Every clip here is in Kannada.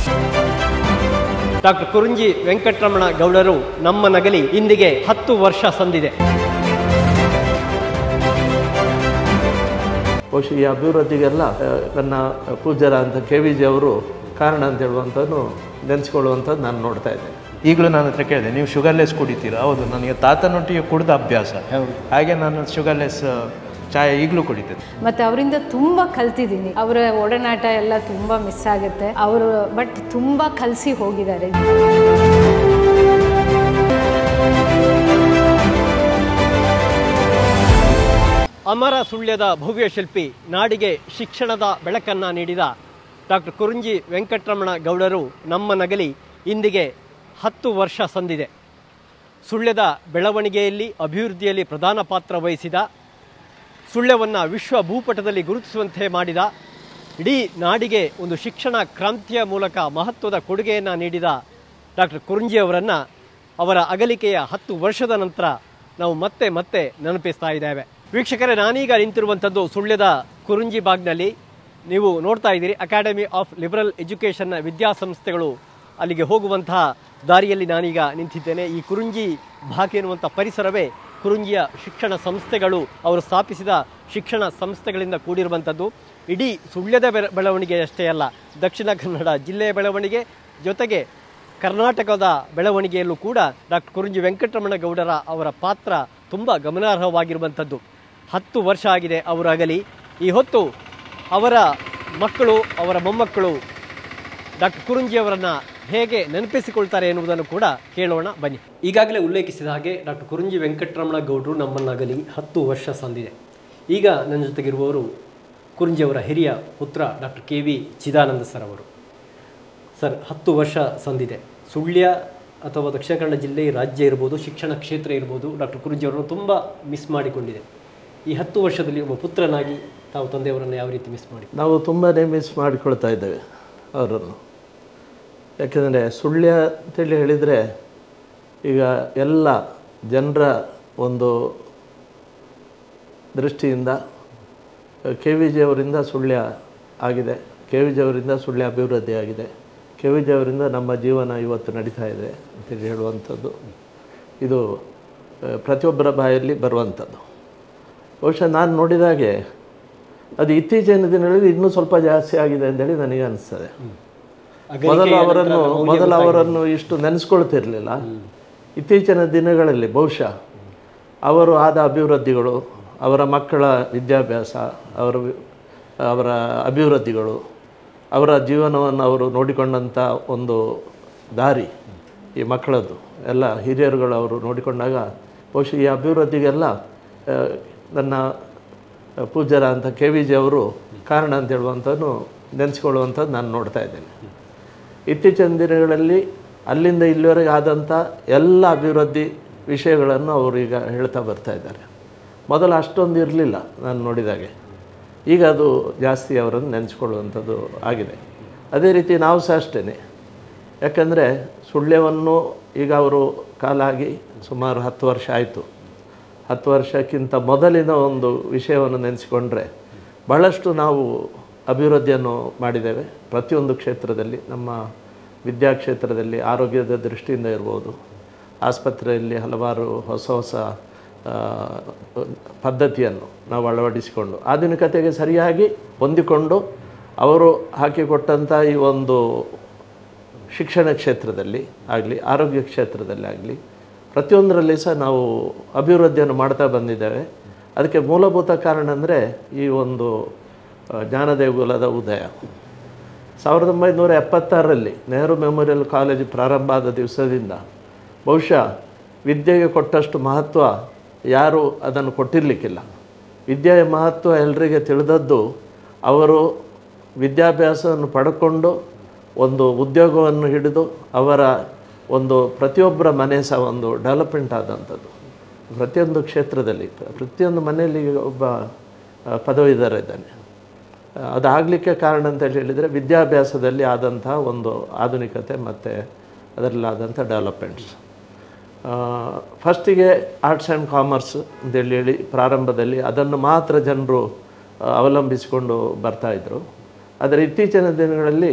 ಡಾಕ್ಟರ್ ಕುರುಂಜಿ ವೆಂಕಟರಮಣ ಗೌಡರು ನಮ್ಮ ನಗಲಿ ಇಂದಿಗೆ ಹತ್ತು ವರ್ಷ ಸಂದಿದೆ ಬಹುಶಃ ಈ ಅಭಿವೃದ್ಧಿಗೆಲ್ಲ ಆ, ನನ್ನ ಪೂಜ್ಯರ ಅಂತ ಕೆ ವಿ ಜಿ ಅವರು ಕಾರಣ ಅಂತ ಹೇಳುವಂಥದ್ದು ನೆನೆಸ್ಕೊಳ್ಳುವಂಥದ್ದು ನಾನು ನೋಡ್ತಾ ಇದ್ದೇನೆ ಈಗಲೂ ನನ್ನ ಹತ್ರ ಕೇಳಿದೆ ನೀವು ಶುಗರ್ಲೆಸ್ ಕುಡಿತೀರಾ ಹೌದು ನನಗೆ ತಾತನೊಟ್ಟಿಗೆ ಕುಡಿದ ಅಭ್ಯಾಸ ಹಾಗೆ ನಾನು ಶುಗರ್ಲೆಸ್ ಚಾಯ್ ಈಗಲೂ ಕುಡಿತೇನೆ ಮತ್ತು ಅವರಿಂದ ತುಂಬ ಕಲ್ತಿದ್ದೀನಿ ಅವರ ಒಡನಾಟ ಎಲ್ಲ ತುಂಬ ಮಿಸ್ ಆಗುತ್ತೆ ಅವರು ಬಟ್ ತುಂಬ ಕಲಿಸಿ ಹೋಗಿದ್ದಾರೆ ಅಮರ ಸುಳ್ಯದ ಭವ್ಯ ಶಿಲ್ಪಿ ನಾಡಿಗೆ ಶಿಕ್ಷಣದ ಬೆಳಕನ್ನು ನೀಡಿದ ಡಾಕ್ಟರ್ ಕುರುಂಜಿ ವೆಂಕಟರಮಣ ಗೌಡರು ನಮ್ಮ ನಗಲಿ ಇಂದಿಗೆ ಹತ್ತು ವರ್ಷ ಸಂದಿದೆ ಸುಳ್ಯದ ಬೆಳವಣಿಗೆಯಲ್ಲಿ ಅಭಿವೃದ್ಧಿಯಲ್ಲಿ ಪ್ರಧಾನ ಪಾತ್ರ ವಹಿಸಿದ ಸುಳ್ಯವನ್ನು ವಿಶ್ವ ಭೂಪಟದಲ್ಲಿ ಗುರುತಿಸುವಂತೆ ಮಾಡಿದ ಇಡೀ ನಾಡಿಗೆ ಒಂದು ಶಿಕ್ಷಣ ಕ್ರಾಂತಿಯ ಮೂಲಕ ಮಹತ್ವದ ಕೊಡುಗೆಯನ್ನು ನೀಡಿದ ಡಾಕ್ಟರ್ ಕುರುಂಜಿ ಅವರನ್ನು ಅವರ ಅಗಲಿಕೆಯ ಹತ್ತು ವರ್ಷದ ನಂತರ ನಾವು ಮತ್ತೆ ಮತ್ತೆ ನೆನಪಿಸ್ತಾ ಇದ್ದೇವೆ ವೀಕ್ಷಕರೇ ನಾನೀಗ ನಿಂತಿರುವಂಥದ್ದು ಸುಳ್ಯದ ಕುರುಂಜಿ ಬಾಗ್ನಲ್ಲಿ ನೀವು ನೋಡ್ತಾ ಇದ್ದೀರಿ ಅಕಾಡೆಮಿ ಆಫ್ ಲಿಬರಲ್ ಎಜುಕೇಷನ್ನ ವಿದ್ಯಾಸಂಸ್ಥೆಗಳು ಅಲ್ಲಿಗೆ ಹೋಗುವಂತಹ ದಾರಿಯಲ್ಲಿ ನಾನೀಗ ನಿಂತಿದ್ದೇನೆ ಈ ಕುರುಂಜಿ ಭಾಗ ಎನ್ನುವಂಥ ಪರಿಸರವೇ ಕುರುಂಜಿಯ ಶಿಕ್ಷಣ ಸಂಸ್ಥೆಗಳು ಅವರು ಸ್ಥಾಪಿಸಿದ ಶಿಕ್ಷಣ ಸಂಸ್ಥೆಗಳಿಂದ ಕೂಡಿರುವಂಥದ್ದು ಇಡೀ ಸುಳ್ಯದ ಬೆಳ- ಬೆಳವಣಿಗೆ ಅಷ್ಟೇ ಅಲ್ಲ ದಕ್ಷಿಣ ಕನ್ನಡ ಜಿಲ್ಲೆಯ ಬೆಳವಣಿಗೆ ಜೊತೆಗೆ ಕರ್ನಾಟಕದ ಬೆಳವಣಿಗೆಯಲ್ಲೂ ಕೂಡ ಡಾಕ್ಟರ್ ಕುರುಂಜಿ ವೆಂಕಟರಮಣ ಗೌಡರ ಅವರ ಪಾತ್ರ ತುಂಬ ಗಮನಾರ್ಹವಾಗಿರುವಂಥದ್ದು ಹತ್ತು ವರ್ಷ ಆಗಿದೆ ಅವರಾಗಲಿ ಈ ಹೊತ್ತು ಅವರ ಮಕ್ಕಳು ಅವರ ಮೊಮ್ಮಕ್ಕಳು ಡಾಕ್ಟರ್ ಕುರುಂಜಿ ಅವರನ್ನ ಹೇಗೆ ನೆನಪಿಸಿಕೊಳ್ತಾರೆ ಎನ್ನುವುದನ್ನು ಕೂಡ ಕೇಳೋಣ ಬನ್ನಿ ಈಗಾಗಲೇ ಉಲ್ಲೇಖಿಸಿದ ಹಾಗೆ ಡಾಕ್ಟರ್ ಕುರುಂಜಿ ವೆಂಕಟರಮಣ ಗೌಡರು ನಮ್ಮನ್ನಾಗಲಿ ಹತ್ತು ವರ್ಷ ಸಂದಿದೆ ಈಗ ನನ್ನ ಜೊತೆಗಿರುವವರು ಕುರುಂಜಿ ಅವರ ಹಿರಿಯ ಪುತ್ರ doctor K V Chidananda sir ಅವರು ಸರ್ ಹತ್ತು ವರ್ಷ ಸಂದಿದೆ ಸುಳ್ಯ ಅಥವಾ ದಕ್ಷಿಣ ಕನ್ನಡ ಜಿಲ್ಲೆ ರಾಜ್ಯ ಇರ್ಬೋದು ಶಿಕ್ಷಣ ಕ್ಷೇತ್ರ ಇರ್ಬೋದು ಡಾಕ್ಟರ್ ಕುರುಂಜಿ ಅವರನ್ನು ತುಂಬ ಮಿಸ್ ಮಾಡಿಕೊಂಡಿದೆ ಈ ಹತ್ತು ವರ್ಷದಲ್ಲಿ ಒಬ್ಬ ಪುತ್ರನಾಗಿ ತಾವು ತಂದೆಯವರನ್ನು ಯಾವ ರೀತಿ ಮಿಸ್ ಮಾಡಿ ನಾವು ತುಂಬಾ ಮಿಸ್ ಮಾಡಿಕೊಳ್ತಾ ಇದ್ದೇವೆ ಅವರನ್ನು ಯಾಕೆಂದರೆ ಸುಳ್ಯ ಅಂತೇಳಿ ಹೇಳಿದರೆ ಈಗ ಎಲ್ಲ ಜನರ ಒಂದು ದೃಷ್ಟಿಯಿಂದ ಕೆ ವಿ ಜಿ ಅವರಿಂದ ಸುಳ್ಯ ಆಗಿದೆ ಕೆ ವಿ ಜಿ ಅವರಿಂದ ಸುಳ್ಯ ಅಭಿವೃದ್ಧಿ ಆಗಿದೆ ಕೆ ವಿ ಜಿ ಅವರಿಂದ ನಮ್ಮ ಜೀವನ ಇವತ್ತು ನಡೀತಾ ಇದೆ ಅಂತೇಳಿ ಹೇಳುವಂಥದ್ದು ಇದು ಆ, ಪ್ರತಿಯೊಬ್ಬರ ಬಾಯಲ್ಲಿ ಬರುವಂಥದ್ದು ಬಹುಶಃ ನಾನು ನೋಡಿದಾಗೆ ಅದು ಇತ್ತೀಚಿನ ದಿನಗಳಲ್ಲಿ ಇನ್ನೂ ಸ್ವಲ್ಪ ಜಾಸ್ತಿ ಆಗಿದೆ ಅಂತೇಳಿ ನನಗೆ ಅನಿಸ್ತದೆ ಮೊದಲು ಅವರನ್ನು ಮೊದಲು ಅವರನ್ನು ಇಷ್ಟು ನೆನೆಸ್ಕೊಳ್ತಿರ್ಲಿಲ್ಲ ಇತ್ತೀಚಿನ ದಿನಗಳಲ್ಲಿ ಬಹುಶಃ ಅವರು ಆದ ಅಭಿವೃದ್ಧಿಗಳು ಅವರ ಮಕ್ಕಳ ವಿದ್ಯಾಭ್ಯಾಸ ಅವರ ವಿ- ಅವರ ಅಭಿವೃದ್ಧಿಗಳು ಅವರ ಜೀವನವನ್ನು ಅವರು ನೋಡಿಕೊಂಡಂಥ ಒಂದು ದಾರಿ ಈ ಮಕ್ಕಳದ್ದು ಎಲ್ಲ ಹಿರಿಯರುಗಳು ಅವರು ನೋಡಿಕೊಂಡಾಗ ಬಹುಶಃ ಈ ಅಭಿವೃದ್ಧಿಗೆಲ್ಲ ಆ, ನನ್ನ ಪೂಜ್ಯರ ಅಂತ ಕೆ ವಿ ಜಿ ಅವರು ಕಾರಣ ಅಂತ ಹೇಳುವಂಥದ್ದು ನೆನೆಸ್ಕೊಳ್ಳುವಂಥದ್ದು ನಾನು ನೋಡ್ತಾ ಇದ್ದೇನೆ ಇತ್ತೀಚಿನ ದಿನಗಳಲ್ಲಿ ಅಲ್ಲಿಂದ ಇಲ್ಲಿವರೆಗೆ ಆದಂಥ ಎಲ್ಲ ಅಭಿವೃದ್ಧಿ ವಿಷಯಗಳನ್ನು ಅವರು ಈಗ ಹೇಳ್ತಾ ಬರ್ತಾ ಇದ್ದಾರೆ ಮೊದಲು ಅಷ್ಟೊಂದು ಇರಲಿಲ್ಲ ನಾನು ನೋಡಿದಾಗೆ ಈಗ ಅದು ಜಾಸ್ತಿ ಅವರನ್ನು ನೆನೆಸ್ಕೊಳ್ಳುವಂಥದ್ದು ಆಗಿದೆ ಅದೇ ರೀತಿ ನಾವು ಸಹ ಅಷ್ಟೇ ಯಾಕಂದರೆ ಸುಳ್ಯವನ್ನು ಈಗ ಅವರು ಕಾಲಾಗಿ ಸುಮಾರು ಹತ್ತು ವರ್ಷ ಆಯಿತು ಹತ್ತು ವರ್ಷಕ್ಕಿಂತ ಮೊದಲಿನ ಒಂದು ವಿಷಯವನ್ನು ನೆನೆಸಿಕೊಂಡ್ರೆ ಬಹಳಷ್ಟು ನಾವು ಅಭಿವೃದ್ಧಿಯನ್ನು ಮಾಡಿದ್ದೇವೆ ಪ್ರತಿಯೊಂದು ಕ್ಷೇತ್ರದಲ್ಲಿ ನಮ್ಮ ವಿದ್ಯಾಕ್ಷೇತ್ರದಲ್ಲಿ ಆರೋಗ್ಯದ ದೃಷ್ಟಿಯಿಂದ ಇರ್ಬೋದು ಆಸ್ಪತ್ರೆಯಲ್ಲಿ ಹಲವಾರು ಹೊಸ ಹೊಸ ಆ, ಪದ್ಧತಿಯನ್ನು ನಾವು ಅಳವಡಿಸಿಕೊಂಡು ಆಧುನಿಕತೆಗೆ ಸರಿಯಾಗಿ ಹೊಂದಿಕೊಂಡು ಅವರು ಹಾಕಿಕೊಟ್ಟಂಥ ಈ ಒಂದು ಶಿಕ್ಷಣ ಕ್ಷೇತ್ರದಲ್ಲಿ ಆಗಲಿ ಆರೋಗ್ಯ ಕ್ಷೇತ್ರದಲ್ಲಿ ಆಗಲಿ ಪ್ರತಿಯೊಂದರಲ್ಲಿ ಸಹ ನಾವು ಅಭಿವೃದ್ಧಿಯನ್ನು ಮಾಡ್ತಾ ಬಂದಿದ್ದೇವೆ ಅದಕ್ಕೆ ಮೂಲಭೂತ ಕಾರಣ ಅಂದರೆ ಈ ಒಂದು ಆ, ಜ್ಞಾನದೇಗುಲದ ಉದಯ ಸಾವಿರದ ಒಂಬೈನೂರ ಎಪ್ಪತ್ತಾರರಲ್ಲಿ ನೆಹರು ಮೆಮೋರಿಯಲ್ ಕಾಲೇಜು ಪ್ರಾರಂಭ ಆದ ದಿವಸದಿಂದ ಬಹುಶಃ ವಿದ್ಯೆಗೆ ಕೊಟ್ಟಷ್ಟು ಮಹತ್ವ ಯಾರೂ ಅದನ್ನು ಕೊಟ್ಟಿರಲಿಕ್ಕಿಲ್ಲ ವಿದ್ಯೆಯ ಮಹತ್ವ ಎಲ್ಲರಿಗೆ ತಿಳಿದದ್ದು ಅವರು ವಿದ್ಯಾಭ್ಯಾಸವನ್ನು ಪಡ್ಕೊಂಡು ಒಂದು ಉದ್ಯೋಗವನ್ನು ಹಿಡಿದು ಅವರ ಒಂದು ಪ್ರತಿಯೊಬ್ಬರ ಮನೆ ಸಹ ಒಂದು ಡೆವಲಪ್ಮೆಂಟ್ ಆದಂಥದ್ದು ಪ್ರತಿಯೊಂದು ಕ್ಷೇತ್ರದಲ್ಲಿ ಪ್ರತಿಯೊಂದು ಮನೆಯಲ್ಲಿ ಒಬ್ಬ ಆ, ಪದವೀಧರ ಇದ್ದಾನೆ ಅದಾಗಲಿಕ್ಕೆ ಕಾರಣ ಅಂತ ಹೇಳಿ ಹೇಳಿದರೆ ವಿದ್ಯಾಭ್ಯಾಸದಲ್ಲಿ ಆದಂಥ ಒಂದು ಆಧುನಿಕತೆ ಮತ್ತು ಅದರಲ್ಲಾದಂಥ ಡೆವಲಪ್ಮೆಂಟ್ಸ್ ಫಸ್ಟಿಗೆ ಆರ್ಟ್ಸ್ ಆ್ಯಂಡ್ ಕಾಮರ್ಸ್ ಅಂತೇಳಿ ಹೇಳಿ ಪ್ರಾರಂಭದಲ್ಲಿ ಅದನ್ನು ಮಾತ್ರ ಜನರು ಆ, ಅವಲಂಬಿಸಿಕೊಂಡು ಬರ್ತಾಯಿದ್ರು ಆದರೆ ಇತ್ತೀಚಿನ ದಿನಗಳಲ್ಲಿ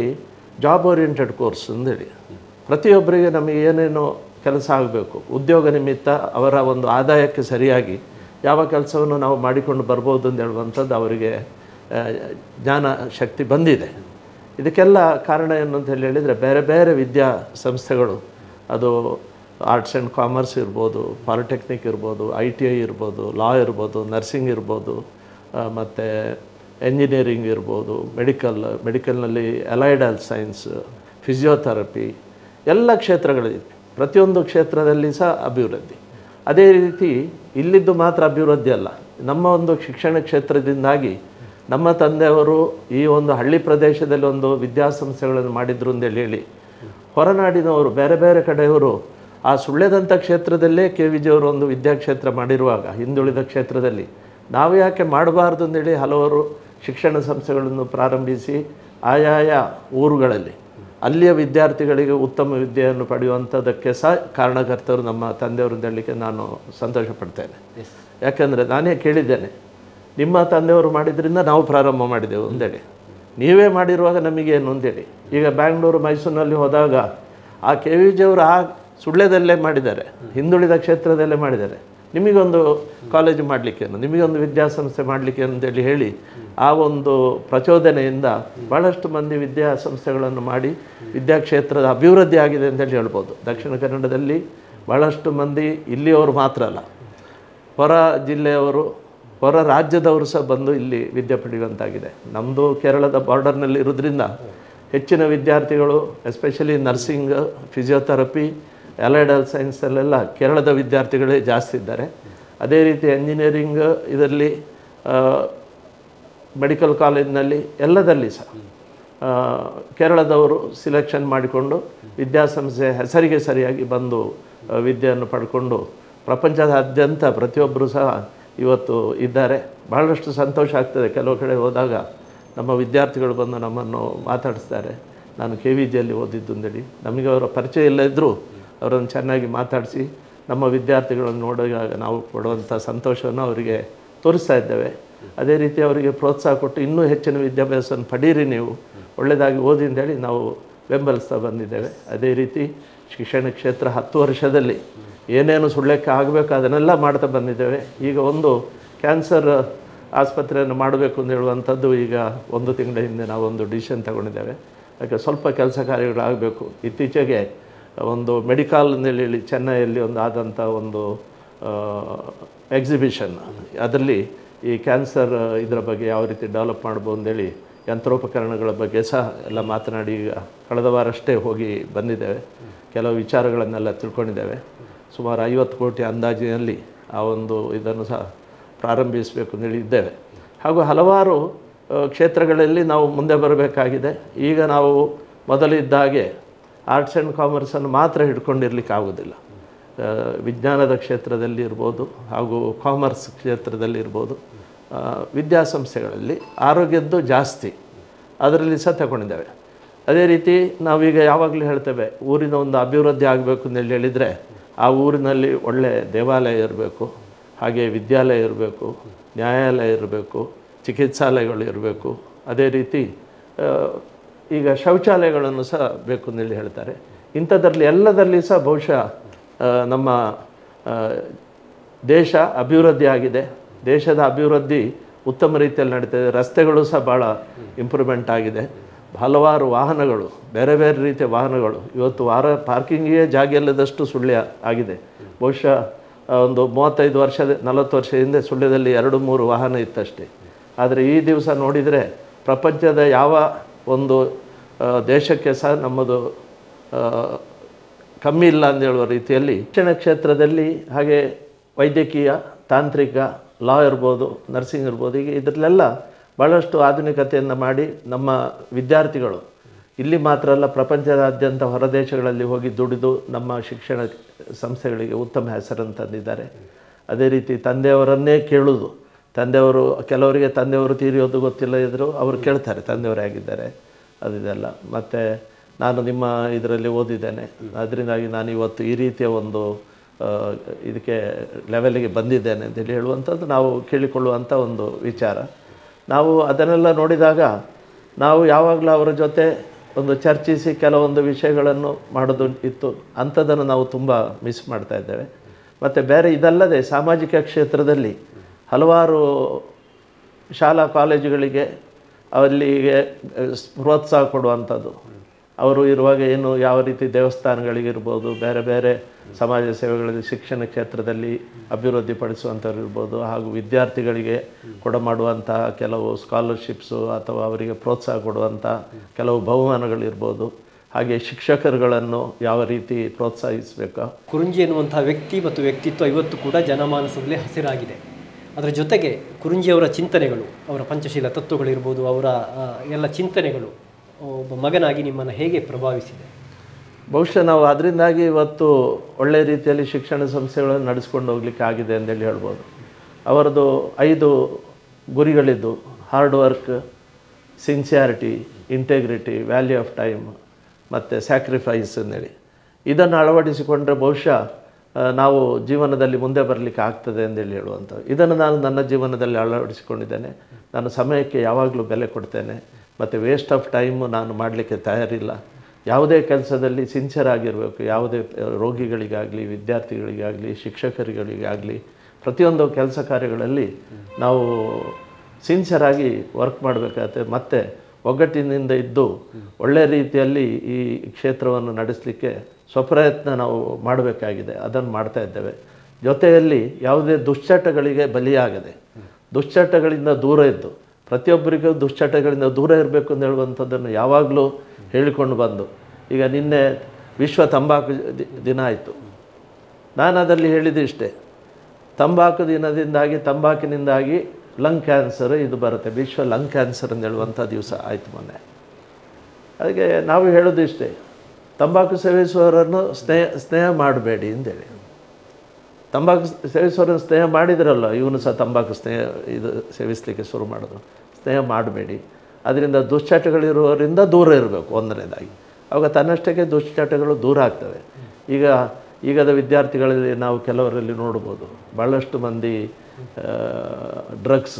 ಜಾಬ್ ಓರಿಯೆಂಟೆಡ್ ಕೋರ್ಸ್ ಅಂದೇಳಿ ಪ್ರತಿಯೊಬ್ಬರಿಗೆ ನಮಗೆ ಏನೇನು ಕೆಲಸ ಆಗಬೇಕು ಉದ್ಯೋಗ ನಿಮಿತ್ತ ಅವರ ಒಂದು ಆದಾಯಕ್ಕೆ ಸರಿಯಾಗಿ ಯಾವ ಕೆಲಸವನ್ನು ನಾವು ಮಾಡಿಕೊಂಡು ಬರ್ಬೋದು ಅಂತ ಹೇಳುವಂಥದ್ದು ಅವರಿಗೆ ಆ, ಜ್ಞಾನ ಶಕ್ತಿ ಬಂದಿದೆ ಇದಕ್ಕೆಲ್ಲ ಕಾರಣ ಏನು ಅಂತ ಹೇಳಿ ಹೇಳಿದರೆ ಬೇರೆ ಬೇರೆ ವಿದ್ಯಾ ಸಂಸ್ಥೆಗಳು ಅದು ಆರ್ಟ್ಸ್ ಆ್ಯಂಡ್ ಕಾಮರ್ಸ್ ಇರ್ಬೋದು ಪಾಲಿಟೆಕ್ನಿಕ್ ಇರ್ಬೋದು ಐ ಟಿ ಐ ಇರ್ಬೋದು ಲಾ ಇರ್ಬೋದು ನರ್ಸಿಂಗ್ ಇರ್ಬೋದು ಮತ್ತು ಎಂಜಿನಿಯರಿಂಗ್ ಇರ್ಬೋದು ಮೆಡಿಕಲ್ ಮೆಡಿಕಲ್ನಲ್ಲಿ ಅಲೈಡ್ ಹೆಲ್ತ್ ಸೈನ್ಸ್ ಫಿಸಿಯೋಥೆರಪಿ ಎಲ್ಲ ಕ್ಷೇತ್ರಗಳಿದೆ ಪ್ರತಿಯೊಂದು ಕ್ಷೇತ್ರದಲ್ಲಿ ಸಹ ಅಭಿವೃದ್ಧಿ ಅದೇ ರೀತಿ ಇಲ್ಲಿದ್ದು ಮಾತ್ರ ಅಭಿವೃದ್ಧಿ ಅಲ್ಲ ನಮ್ಮ ಒಂದು ಶಿಕ್ಷಣ ಕ್ಷೇತ್ರದಿಂದಾಗಿ ನಮ್ಮ ತಂದೆಯವರು ಈ ಒಂದು ಹಳ್ಳಿ ಪ್ರದೇಶದಲ್ಲಿ ಒಂದು ವಿದ್ಯಾಸಂಸ್ಥೆಗಳನ್ನು ಮಾಡಿದ್ರು ಅಂತೇಳಿ ಹೇಳಿ ಹೊರನಾಡಿನವರು ಬೇರೆ ಬೇರೆ ಕಡೆಯವರು ಆ ಸುಳ್ಯದಂಥ ಕ್ಷೇತ್ರದಲ್ಲೇ ಕೆ ವಿಜಿಯವರು ಒಂದು ವಿದ್ಯಾಕ್ಷೇತ್ರ ಮಾಡಿರುವಾಗ ಹಿಂದುಳಿದ ಕ್ಷೇತ್ರದಲ್ಲಿ ನಾವು ಯಾಕೆ ಮಾಡಬಾರ್ದು ಅಂತೇಳಿ ಹಲವರು ಶಿಕ್ಷಣ ಸಂಸ್ಥೆಗಳನ್ನು ಪ್ರಾರಂಭಿಸಿ ಆಯಾಯ ಊರುಗಳಲ್ಲಿ ಅಲ್ಲಿಯ ವಿದ್ಯಾರ್ಥಿಗಳಿಗೆ ಉತ್ತಮ ವಿದ್ಯೆಯನ್ನು ಪಡೆಯುವಂಥದ್ದಕ್ಕೆ ಸಹ ಕಾರಣಕರ್ತರು ನಮ್ಮ ತಂದೆಯವರು ಅಂತ ಹೇಳಲಿಕ್ಕೆ ನಾನು ಸಂತೋಷ ಪಡ್ತೇನೆ ಯಾಕಂದರೆ ನಾನೇ ಕೇಳಿದ್ದೇನೆ ನಿಮ್ಮ ತಂದೆಯವರು ಮಾಡಿದ್ರಿಂದ ನಾವು ಪ್ರಾರಂಭ ಮಾಡಿದೆವು ಅಂದೇಳಿ ನೀವೇ ಮಾಡಿರುವಾಗ ನಮಗೇನು ಅಂತೇಳಿ ಈಗ ಬ್ಯಾಂಗ್ಳೂರು ಮೈಸೂರಿನಲ್ಲಿ ಹೋದಾಗ ಆ ಕೆ ವಿ ಜಿಯವರು ಆ ಸುಳ್ಯದಲ್ಲೇ ಮಾಡಿದ್ದಾರೆ ಹಿಂದುಳಿದ ಕ್ಷೇತ್ರದಲ್ಲೇ ಮಾಡಿದ್ದಾರೆ ನಿಮಗೊಂದು ಕಾಲೇಜು ಮಾಡಲಿಕ್ಕೇನು ನಿಮಗೊಂದು ವಿದ್ಯಾಸಂಸ್ಥೆ ಮಾಡಲಿಕ್ಕೆ ಅಂತೇಳಿ ಹೇಳಿ ಆ ಒಂದು ಪ್ರಚೋದನೆಯಿಂದ ಭಾಳಷ್ಟು ಮಂದಿ ವಿದ್ಯಾಸಂಸ್ಥೆಗಳನ್ನು ಮಾಡಿ ವಿದ್ಯಾಕ್ಷೇತ್ರದ ಅಭಿವೃದ್ಧಿ ಆಗಿದೆ ಅಂತೇಳಿ ಹೇಳ್ಬೋದು ದಕ್ಷಿಣ ಕನ್ನಡದಲ್ಲಿ ಭಾಳಷ್ಟು ಮಂದಿ ಇಲ್ಲಿಯವರು ಮಾತ್ರ ಅಲ್ಲ ಹೊರ ಜಿಲ್ಲೆಯವರು ಹೊರ ರಾಜ್ಯದವರು ಸಹ ಬಂದು ಇಲ್ಲಿ ವಿದ್ಯೆ ಪಡೆಯುವಂತಾಗಿದೆ ನಮ್ಮದು ಕೇರಳದ ಬಾರ್ಡರ್ನಲ್ಲಿ ಇರೋದ್ರಿಂದ ಹೆಚ್ಚಿನ ವಿದ್ಯಾರ್ಥಿಗಳು ಎಸ್ಪೆಷಲಿ ನರ್ಸಿಂಗ್ ಫಿಸಿಯೋಥೆರಪಿ ಅಲೈಡಲ್ ಸೈನ್ಸಲ್ಲೆಲ್ಲ ಕೇರಳದ ವಿದ್ಯಾರ್ಥಿಗಳೇ ಜಾಸ್ತಿ ಇದ್ದಾರೆ ಅದೇ ರೀತಿ ಎಂಜಿನಿಯರಿಂಗ್ ಇದರಲ್ಲಿ ಆ, ಮೆಡಿಕಲ್ ಕಾಲೇಜಿನಲ್ಲಿ ಎಲ್ಲದಲ್ಲಿ ಸಹ ಆ, ಕೇರಳದವರು ಸಿಲೆಕ್ಷನ್ ಮಾಡಿಕೊಂಡು ವಿದ್ಯಾಸಂಸ್ಥೆ ಹೆಸರಿಗೆ ಸರಿಯಾಗಿ ಬಂದು ಆ, ವಿದ್ಯೆಯನ್ನು ಪಡ್ಕೊಂಡು ಪ್ರಪಂಚದಾದ್ಯಂತ ಪ್ರತಿಯೊಬ್ಬರು ಸಹ ಇವತ್ತು ಇದ್ದಾರೆ ಬಹಳಷ್ಟು ಸಂತೋಷ ಆಗ್ತದೆ ಕೆಲವು ಕಡೆ ಹೋದಾಗ ನಮ್ಮ ವಿದ್ಯಾರ್ಥಿಗಳು ಬಂದು ನಮ್ಮನ್ನು ಮಾತಾಡಿಸ್ತಾರೆ ನಾನು ಕೆ ವಿ ಜಿಯಲ್ಲಿ ಓದಿದ್ದು ಅಂತೇಳಿ ನಮಗೆ ಅವರ ಪರಿಚಯ ಇಲ್ಲ ಇದ್ದರೂ ಅವರನ್ನು ಚೆನ್ನಾಗಿ ಮಾತಾಡಿಸಿ ನಮ್ಮ ವಿದ್ಯಾರ್ಥಿಗಳನ್ನು ನೋಡಿದಾಗ ನಾವು ಪಡುವಂಥ ಸಂತೋಷವನ್ನು ಅವರಿಗೆ ತೋರಿಸ್ತಾ ಇದ್ದೇವೆ ಅದೇ ರೀತಿ ಅವರಿಗೆ ಪ್ರೋತ್ಸಾಹ ಕೊಟ್ಟು ಇನ್ನೂ ಹೆಚ್ಚಿನ ವಿದ್ಯಾಭ್ಯಾಸವನ್ನು ಪಡೀರಿ ನೀವು ಒಳ್ಳೆಯದಾಗಿ ಓದಿ ಅಂತೇಳಿ ನಾವು ಬೆಂಬಲಿಸ್ತಾ ಬಂದಿದ್ದೇವೆ ಅದೇ ರೀತಿ ಶಿಕ್ಷಣ ಕ್ಷೇತ್ರ ಹತ್ತು ವರ್ಷದಲ್ಲಿ ಏನೇನು ಸುಳ್ಯಕ್ಕೆ ಆಗಬೇಕು ಅದನ್ನೆಲ್ಲ ಮಾಡ್ತಾ ಬಂದಿದ್ದೇವೆ ಈಗ ಒಂದು ಕ್ಯಾನ್ಸರ್ ಆಸ್ಪತ್ರೆಯನ್ನು ಮಾಡಬೇಕು ಅಂತ ಹೇಳುವಂಥದ್ದು ಈಗ ಒಂದು ತಿಂಗಳ ಹಿಂದೆ ನಾವು ಒಂದು ಡಿಸಿಷನ್ ತಗೊಂಡಿದ್ದೇವೆ ಯಾಕೆ ಸ್ವಲ್ಪ ಕೆಲಸ ಕಾರ್ಯಗಳಾಗಬೇಕು ಇತ್ತೀಚೆಗೆ ಒಂದು ಮೆಡಿಕಲ್ ಅಂತೇಳಿ ಹೇಳಿ ಚೆನ್ನೈಯಲ್ಲಿ ಒಂದು ಆದಂಥ ಒಂದು ಎಕ್ಸಿಬಿಷನ್ ಅದರಲ್ಲಿ ಈ ಕ್ಯಾನ್ಸರ್ ಇದರ ಬಗ್ಗೆ ಯಾವ ರೀತಿ ಡೆವಲಪ್ ಮಾಡ್ಬೋದು ಅಂತೇಳಿ ಯಂತ್ರೋಪಕರಣಗಳ ಬಗ್ಗೆ ಸಹ ಎಲ್ಲ ಮಾತನಾಡಿ ಈಗ ಕಳೆದ ವಾರಷ್ಟೇ ಹೋಗಿ ಬಂದಿದ್ದೇವೆ ಕೆಲವು ವಿಚಾರಗಳನ್ನೆಲ್ಲ ತಿಳ್ಕೊಂಡಿದ್ದೇವೆ ಸುಮಾರು ಐವತ್ತು ಕೋಟಿ ಅಂದಾಜಿನಲ್ಲಿ ಆ ಒಂದು ಇದನ್ನು ಸಹ ಪ್ರಾರಂಭಿಸಬೇಕು ಅಂತೇಳಿ ಇದ್ದೇವೆ ಹಾಗೂ ಹಲವಾರು ಆ, ಕ್ಷೇತ್ರಗಳಲ್ಲಿ ನಾವು ಮುಂದೆ ಬರಬೇಕಾಗಿದೆ ಈಗ ನಾವು ಮೊದಲಿದ್ದ ಹಾಗೆ ಆರ್ಟ್ಸ್ ಆ್ಯಂಡ್ ಕಾಮರ್ಸನ್ನು ಮಾತ್ರ ಹಿಡ್ಕೊಂಡಿರ್ಲಿಕ್ಕೆ ಆಗೋದಿಲ್ಲ ಆ, ವಿಜ್ಞಾನದ ಕ್ಷೇತ್ರದಲ್ಲಿ ಇರ್ಬೋದು ಹಾಗೂ ಕಾಮರ್ಸ್ ಕ್ಷೇತ್ರದಲ್ಲಿ ಇರ್ಬೋದು ಆ, ವಿದ್ಯಾಸಂಸ್ಥೆಗಳಲ್ಲಿ ಆರೋಗ್ಯದ್ದು ಜಾಸ್ತಿ ಅದರಲ್ಲಿ ಸಹ ತಗೊಂಡಿದ್ದೇವೆ ಅದೇ ರೀತಿ ನಾವೀಗ ಯಾವಾಗಲೂ ಹೇಳ್ತೇವೆ ಊರಿನ ಒಂದು ಅಭಿವೃದ್ಧಿ ಆಗಬೇಕು ಅಂತೇಳಿ ಹೇಳಿದರೆ ಆ ಊರಿನಲ್ಲಿ ಒಳ್ಳೆ ದೇವಾಲಯ ಇರಬೇಕು ಹಾಗೆ ವಿದ್ಯಾಲಯ ಇರಬೇಕು ನ್ಯಾಯಾಲಯ ಇರಬೇಕು ಚಿಕಿತ್ಸಾಲಯಗಳು ಇರಬೇಕು ಅದೇ ರೀತಿ ಆ, ಈಗ ಶೌಚಾಲಯಗಳನ್ನು ಸಹ ಬೇಕು ಅಂತೇಳಿ ಹೇಳ್ತಾರೆ ಇಂಥದ್ರಲ್ಲಿ ಎಲ್ಲದರಲ್ಲಿ ಸಹ ಬಹುಶಃ ಆ, ನಮ್ಮ ಆ, ದೇಶ ಅಭಿವೃದ್ಧಿ ಆಗಿದೆ ದೇಶದ ಅಭಿವೃದ್ಧಿ ಉತ್ತಮ ರೀತಿಯಲ್ಲಿ ನಡೀತಿದೆ ರಸ್ತೆಗಳು ಸಹ ಭಾಳ ಇಂಪ್ರೂವ್ಮೆಂಟ್ ಆಗಿದೆ ಹಲವಾರು ವಾಹನಗಳು ಬೇರೆ ಬೇರೆ ರೀತಿಯ ವಾಹನಗಳು ಇವತ್ತು ವಾರ ಪಾರ್ಕಿಂಗಿಗೆ ಜಾಗ ಇಲ್ಲದಷ್ಟು ಸುಳ್ಯ ಆಗಿದೆ ಬಹುಶಃ ಆ, ಒಂದು ಮೂವತ್ತೈದು ವರ್ಷದ ನಲವತ್ತು ವರ್ಷ ಹಿಂದೆ ಸುಳ್ಯದಲ್ಲಿ ಎರಡು ಮೂರು ವಾಹನ ಇತ್ತಷ್ಟೇ ಆದರೆ ಈ ದಿವಸ ನೋಡಿದರೆ ಪ್ರಪಂಚದ ಯಾವ ಒಂದು ಆ, ದೇಶಕ್ಕೆ ಸಹ ನಮ್ಮದು ಆ, ಕಮ್ಮಿ ಇಲ್ಲ ಅಂತ ಹೇಳುವ ರೀತಿಯಲ್ಲಿ ಶಿಕ್ಷಣ ಕ್ಷೇತ್ರದಲ್ಲಿ ಹಾಗೆ ವೈದ್ಯಕೀಯ ತಾಂತ್ರಿಕ ಲಾ ಇರ್ಬೋದು ನರ್ಸಿಂಗ್ ಇರ್ಬೋದು ಈಗ ಇದರಲ್ಲೆಲ್ಲ ಭಾಳಷ್ಟು ಆಧುನಿಕತೆಯನ್ನು ಮಾಡಿ ನಮ್ಮ ವಿದ್ಯಾರ್ಥಿಗಳು ಇಲ್ಲಿ ಮಾತ್ರ ಅಲ್ಲ ಪ್ರಪಂಚದಾದ್ಯಂತ ಹೊರದೇಶಗಳಲ್ಲಿ ಹೋಗಿ ದುಡಿದು ನಮ್ಮ ಶಿಕ್ಷಣ ಸಂಸ್ಥೆಗಳಿಗೆ ಉತ್ತಮ ಹೆಸರನ್ನು ತಂದಿದ್ದಾರೆ ಅದೇ ರೀತಿ ತಂದೆಯವರನ್ನೇ ಕೇಳುವುದು ತಂದೆಯವರು ಕೆಲವರಿಗೆ ತಂದೆಯವರು ತೀರಿಯೋದು ಗೊತ್ತಿಲ್ಲ ಇದ್ದರೂ ಅವರು ಕೇಳ್ತಾರೆ ತಂದೆಯವರೇ ಆಗಿದ್ದಾರೆ ಅದಿದೆಲ್ಲ ಮತ್ತು ನಾನು ನಿಮ್ಮ ಇದರಲ್ಲಿ ಓದಿದ್ದೇನೆ ಅದರಿಂದಾಗಿ ನಾನು ಇವತ್ತು ಈ ರೀತಿಯ ಒಂದು ಆ, ಇದಕ್ಕೆ ಲೆವೆಲ್ಗೆ ಬಂದಿದ್ದೇನೆ ಅಂತೇಳಿ ಹೇಳುವಂಥದ್ದು ನಾವು ಕೇಳಿಕೊಳ್ಳುವಂಥ ಒಂದು ವಿಚಾರ ನಾವು ಅದನ್ನೆಲ್ಲ ನೋಡಿದಾಗ ನಾವು ಯಾವಾಗಲೂ ಅವರ ಜೊತೆ ಒಂದು ಚರ್ಚಿಸಿ ಕೆಲವೊಂದು ವಿಷಯಗಳನ್ನು ಮಾಡೋದು ಇತ್ತು ಅಂಥದ್ದನ್ನು ನಾವು ತುಂಬ ಮಿಸ್ ಮಾಡ್ತಾ ಇದ್ದೇವೆ ಮತ್ತು ಬೇರೆ ಇದಲ್ಲದೆ ಸಾಮಾಜಿಕ ಕ್ಷೇತ್ರದಲ್ಲಿ ಹಲವಾರು ಶಾಲಾ ಕಾಲೇಜುಗಳಿಗೆ ಅಲ್ಲಿಗೆ ಅಹ್, ಪ್ರೋತ್ಸಾಹ ಕೊಡುವಂಥದ್ದು ಅವರು ಇರುವಾಗ ಏನು ಯಾವ ರೀತಿ ದೇವಸ್ಥಾನಗಳಿಗಿರ್ಬೋದು ಬೇರೆ ಬೇರೆ ಸಮಾಜ ಸೇವೆಗಳಲ್ಲಿ ಶಿಕ್ಷಣ ಕ್ಷೇತ್ರದಲ್ಲಿ ಅಭಿವೃದ್ಧಿಪಡಿಸುವಂಥವ್ರು ಇರ್ಬೋದು ಹಾಗೂ ವಿದ್ಯಾರ್ಥಿಗಳಿಗೆ ಕೊಡಮಾಡುವಂತಹ ಕೆಲವು ಸ್ಕಾಲರ್ಶಿಪ್ಸು ಅಥವಾ ಅವರಿಗೆ ಪ್ರೋತ್ಸಾಹ ಕೊಡುವಂಥ ಕೆಲವು ಬಹುಮಾನಗಳಿರ್ಬೋದು ಹಾಗೆ ಶಿಕ್ಷಕರುಗಳನ್ನು ಯಾವ ರೀತಿ ಪ್ರೋತ್ಸಾಹಿಸಬೇಕು ಕುರುಂಜಿ ಎನ್ನುವಂತಹ ವ್ಯಕ್ತಿ ಮತ್ತು ವ್ಯಕ್ತಿತ್ವ ಇವತ್ತು ಕೂಡ ಜನಮಾನಸದಲ್ಲಿ ಹಸಿರಾಗಿದೆ ಅದರ ಜೊತೆಗೆ ಕುರುಂಜಿಯವರ ಚಿಂತನೆಗಳು ಅವರ ಪಂಚಶೀಲ ತತ್ವಗಳಿರ್ಬೋದು ಅವರ ಆ, ಎಲ್ಲ ಚಿಂತನೆಗಳು ಒಬ್ಬ ಮಗನಾಗಿ ನಿಮ್ಮನ್ನು ಹೇಗೆ ಪ್ರಭಾವಿಸಿದೆ ಬಹುಶಃ ನಾವು ಅದರಿಂದಾಗಿ ಇವತ್ತು ಒಳ್ಳೆ ರೀತಿಯಲ್ಲಿ ಶಿಕ್ಷಣ ಸಂಸ್ಥೆಗಳನ್ನು ನಡೆಸ್ಕೊಂಡು ಹೋಗ್ಲಿಕ್ಕೆ ಆಗಿದೆ ಅಂತೇಳಿ ಹೇಳ್ಬೋದು ಅವರದು ಐದು ಗುರಿಗಳಿದ್ದು hard work sincerity integrity value of time ಮತ್ತು ಸ್ಯಾಕ್ರಿಫೈಸ್ ಅಂತೇಳಿ ಇದನ್ನು ಅಳವಡಿಸಿಕೊಂಡ್ರೆ ಬಹುಶಃ ಆ, ನಾವು ಜೀವನದಲ್ಲಿ ಮುಂದೆ ಬರಲಿಕ್ಕೆ ಆಗ್ತದೆ ಅಂತೇಳಿ ಹೇಳುವಂಥ ಇದನ್ನು ನಾನು ನನ್ನ ಜೀವನದಲ್ಲಿ ಅಳವಡಿಸಿಕೊಂಡಿದ್ದೇನೆ ನಾನು ಸಮಯಕ್ಕೆ ಯಾವಾಗಲೂ ಬೆಲೆ ಕೊಡ್ತೇನೆ ಮತ್ತು ವೇಸ್ಟ್ ಆಫ್ ಟೈಮು ನಾನು ಮಾಡಲಿಕ್ಕೆ ತಯಾರಿಲ್ಲ ಯಾವುದೇ ಕೆಲಸದಲ್ಲಿ ಸಿನ್ಸಿಯರ್ ಆಗಿರಬೇಕು ಯಾವುದೇ ರೋಗಿಗಳಿಗಾಗಲಿ ವಿದ್ಯಾರ್ಥಿಗಳಿಗಾಗಲಿ ಶಿಕ್ಷಕರುಗಳಿಗಾಗಲಿ ಪ್ರತಿಯೊಂದು ಕೆಲಸ ಕಾರ್ಯಗಳಲ್ಲಿ ನಾವು ಸಿನ್ಸಿಯರ್ ಆಗಿ ವರ್ಕ್ ಮಾಡಬೇಕಾಗತ್ತೆ ಮತ್ತು ಒಗ್ಗಟ್ಟಿನಿಂದ ಇದ್ದು ಒಳ್ಳೆಯ ರೀತಿಯಲ್ಲಿ ಈ ಕ್ಷೇತ್ರವನ್ನು ನಡೆಸಲಿಕ್ಕೆ ಸ್ವಪ್ರಯತ್ನ ನಾವು ಮಾಡಬೇಕಾಗಿದೆ ಅದನ್ನು ಮಾಡ್ತಾ ಇದ್ದೇವೆ ಜೊತೆಯಲ್ಲಿ ಯಾವುದೇ ದುಶ್ಚಟಗಳಿಗೆ ಬಲಿಯಾಗದೆ ದುಶ್ಚಟಗಳಿಂದ ದೂರ ಇದ್ದು ಪ್ರತಿಯೊಬ್ಬರಿಗೂ ದುಶ್ಚಟಗಳಿಂದ ದೂರ ಇರಬೇಕು ಅಂತ ಹೇಳುವಂಥದ್ದನ್ನು ಯಾವಾಗಲೂ ಹೇಳಿಕೊಂಡು ಬಂದು ಈಗ ನಿನ್ನೆ ವಿಶ್ವ ತಂಬಾಕು ದಿ- ದಿನ ಆಯಿತು ನಾನು ಅದರಲ್ಲಿ ಹೇಳಿದ್ದು ಇಷ್ಟೇ ತಂಬಾಕು ದಿನದಿಂದಾಗಿ ತಂಬಾಕಿನಿಂದಾಗಿ ಲಂಗ್ ಕ್ಯಾನ್ಸರ್ ಇದು ಬರುತ್ತೆ ವಿಶ್ವ ಲಂಗ್ ಕ್ಯಾನ್ಸರ್ ಅಂತ ಹೇಳುವಂಥ ದಿವಸ ಆಯಿತು ಮೊನ್ನೆ ಅದಕ್ಕೆ ನಾವು ಹೇಳೋದು ಇಷ್ಟೇ ತಂಬಾಕು ಸೇವಿಸುವವರನ್ನು ಸ್ನೇಹ ಸ್ನೇಹ ಮಾಡಬೇಡಿ ಅಂತೇಳಿ ತಂಬಾಕು ಸೇವಿಸುವವರನ್ನು ಸ್ನೇಹ ಮಾಡಿದ್ರಲ್ಲ ಇವನು ಸಹ ತಂಬಾಕು ಸ್ನೇಹ ಇದು ಸೇವಿಸಲಿಕ್ಕೆ ಶುರು ಮಾಡೋದು ಸ್ನೇಹ ಮಾಡಬೇಡಿ ಅದರಿಂದ ದುಶ್ಚಟಗಳಿರುವವರಿಂದ ದೂರ ಇರಬೇಕು ಒಂದನೇದಾಗಿ ಆವಾಗ ತನ್ನಷ್ಟಕ್ಕೆ ದುಶ್ಚಟಗಳು ದೂರ ಆಗ್ತವೆ ಈಗ ಈಗದ ವಿದ್ಯಾರ್ಥಿಗಳಲ್ಲಿ ನಾವು ಕೆಲವರಲ್ಲಿ ನೋಡ್ಬೋದು ಭಾಳಷ್ಟು ಮಂದಿ ಡ್ರಗ್ಸ್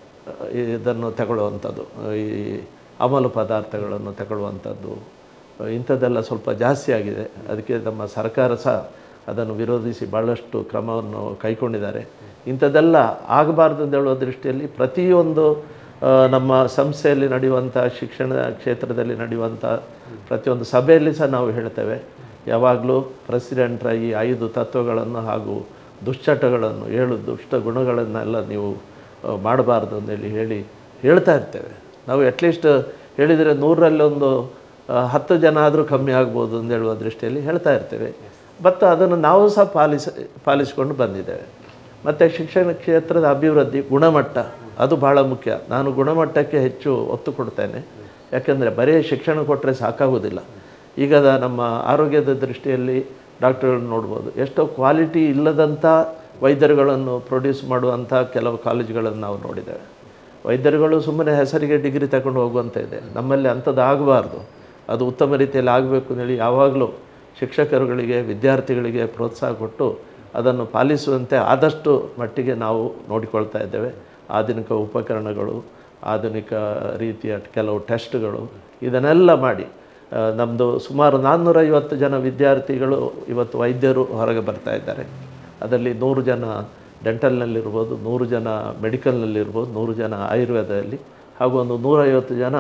ಇದನ್ನು ತಗೊಳ್ಳುವಂಥದ್ದು ಈ ಅಮಲು ಪದಾರ್ಥಗಳನ್ನು ತಗೊಳ್ಳುವಂಥದ್ದು ಇಂಥದ್ದೆಲ್ಲ ಸ್ವಲ್ಪ ಜಾಸ್ತಿ ಆಗಿದೆ ಅದಕ್ಕೆ ನಮ್ಮ ಸರ್ಕಾರ ಸಹ ಅದನ್ನು ವಿರೋಧಿಸಿ ಭಾಳಷ್ಟು ಕ್ರಮವನ್ನು ಕೈಗೊಂಡಿದ್ದಾರೆ ಇಂಥದ್ದೆಲ್ಲ ಆಗಬಾರ್ದು ಅಂತ ಹೇಳುವ ದೃಷ್ಟಿಯಲ್ಲಿ ಪ್ರತಿಯೊಂದು ಆ, ನಮ್ಮ ಸಂಸ್ಥೆಯಲ್ಲಿ ನಡೆಯುವಂಥ ಶಿಕ್ಷಣ ಕ್ಷೇತ್ರದಲ್ಲಿ ನಡೆಯುವಂಥ ಪ್ರತಿಯೊಂದು ಸಭೆಯಲ್ಲಿ ಸಹ ನಾವು ಹೇಳ್ತೇವೆ ಯಾವಾಗಲೂ ಪ್ರೆಸಿಡೆಂಟ್ರ ಈ ಐದು ತತ್ವಗಳನ್ನು ಹಾಗೂ ದುಶ್ಚಟಗಳನ್ನು ಏಳು ದುಷ್ಟ ಗುಣಗಳನ್ನೆಲ್ಲ ನೀವು ಆ, ಮಾಡಬಾರ್ದು ಅಂತೇಳಿ ಹೇಳಿ ಹೇಳ್ತಾ ಇರ್ತೇವೆ ನಾವು ಅಟ್ಲೀಸ್ಟ್ ಹೇಳಿದರೆ ನೂರರಲ್ಲಿ ಒಂದು ಆ, ಹತ್ತು ಜನ ಆದರೂ ಕಮ್ಮಿ ಆಗ್ಬೋದು ಅಂತ ಹೇಳುವ ದೃಷ್ಟಿಯಲ್ಲಿ ಹೇಳ್ತಾ ಇರ್ತೇವೆ ಮತ್ತು ಅದನ್ನು ನಾವು ಸಹ ಪಾಲಿಸ ಪಾಲಿಸಿಕೊಂಡು ಬಂದಿದ್ದೇವೆ ಮತ್ತು ಶಿಕ್ಷಣ ಕ್ಷೇತ್ರದ ಅಭಿವೃದ್ಧಿ ಗುಣಮಟ್ಟ ಅದು ಭಾಳ ಮುಖ್ಯ ನಾನು ಗುಣಮಟ್ಟಕ್ಕೆ ಹೆಚ್ಚು ಒತ್ತು ಕೊಡ್ತೇನೆ ಯಾಕೆಂದರೆ ಬರೀ ಶಿಕ್ಷಣ ಕೊಟ್ಟರೆ ಸಾಕಾಗೋದಿಲ್ಲ ಈಗದ ನಮ್ಮ ಆರೋಗ್ಯದ ದೃಷ್ಟಿಯಲ್ಲಿ ಡಾಕ್ಟರ್ಗಳನ್ನ ನೋಡ್ಬೋದು ಎಷ್ಟೋ ಕ್ವಾಲಿಟಿ ಇಲ್ಲದಂಥ ವೈದ್ಯರುಗಳನ್ನು ಪ್ರೊಡ್ಯೂಸ್ ಮಾಡುವಂಥ ಕೆಲವು ಕಾಲೇಜುಗಳನ್ನು ನಾವು ನೋಡಿದ್ದೇವೆ ವೈದ್ಯರುಗಳು ಸುಮ್ಮನೆ ಹೆಸರಿಗೆ ಡಿಗ್ರಿ ತಗೊಂಡು ಹೋಗುವಂಥ ಇದೆ ನಮ್ಮಲ್ಲಿ ಅಂಥದ್ದು ಆಗಬಾರ್ದು ಅದು ಉತ್ತಮ ರೀತಿಯಲ್ಲಿ ಆಗಬೇಕು ಅಂತೇಳಿ ಯಾವಾಗಲೂ ಶಿಕ್ಷಕರುಗಳಿಗೆ ವಿದ್ಯಾರ್ಥಿಗಳಿಗೆ ಪ್ರೋತ್ಸಾಹ ಕೊಟ್ಟು ಅದನ್ನು ಪಾಲಿಸುವಂತೆ ಆದಷ್ಟು ಮಟ್ಟಿಗೆ ನಾವು ನೋಡಿಕೊಳ್ತಾ ಇದ್ದೇವೆ ಆಧುನಿಕ ಉಪಕರಣಗಳು ಆಧುನಿಕ ರೀತಿಯ ಕೆಲವು ಟೆಸ್ಟ್ಗಳು ಇದನ್ನೆಲ್ಲ ಮಾಡಿ ನಮ್ಮದು ಸುಮಾರು ನಾನ್ನೂರೈವತ್ತು ಜನ ವಿದ್ಯಾರ್ಥಿಗಳು ಇವತ್ತು ವೈದ್ಯರು ಹೊರಗೆ ಬರ್ತಾ ಇದ್ದಾರೆ ಅದರಲ್ಲಿ ನೂರು ಜನ ಡೆಂಟಲ್ನಲ್ಲಿರ್ಬೋದು ನೂರು ಜನ ಮೆಡಿಕಲ್ನಲ್ಲಿರ್ಬೋದು ನೂರು ಜನ ಆಯುರ್ವೇದದಲ್ಲಿ ಹಾಗೂ ಒಂದು ನೂರೈವತ್ತು ಜನ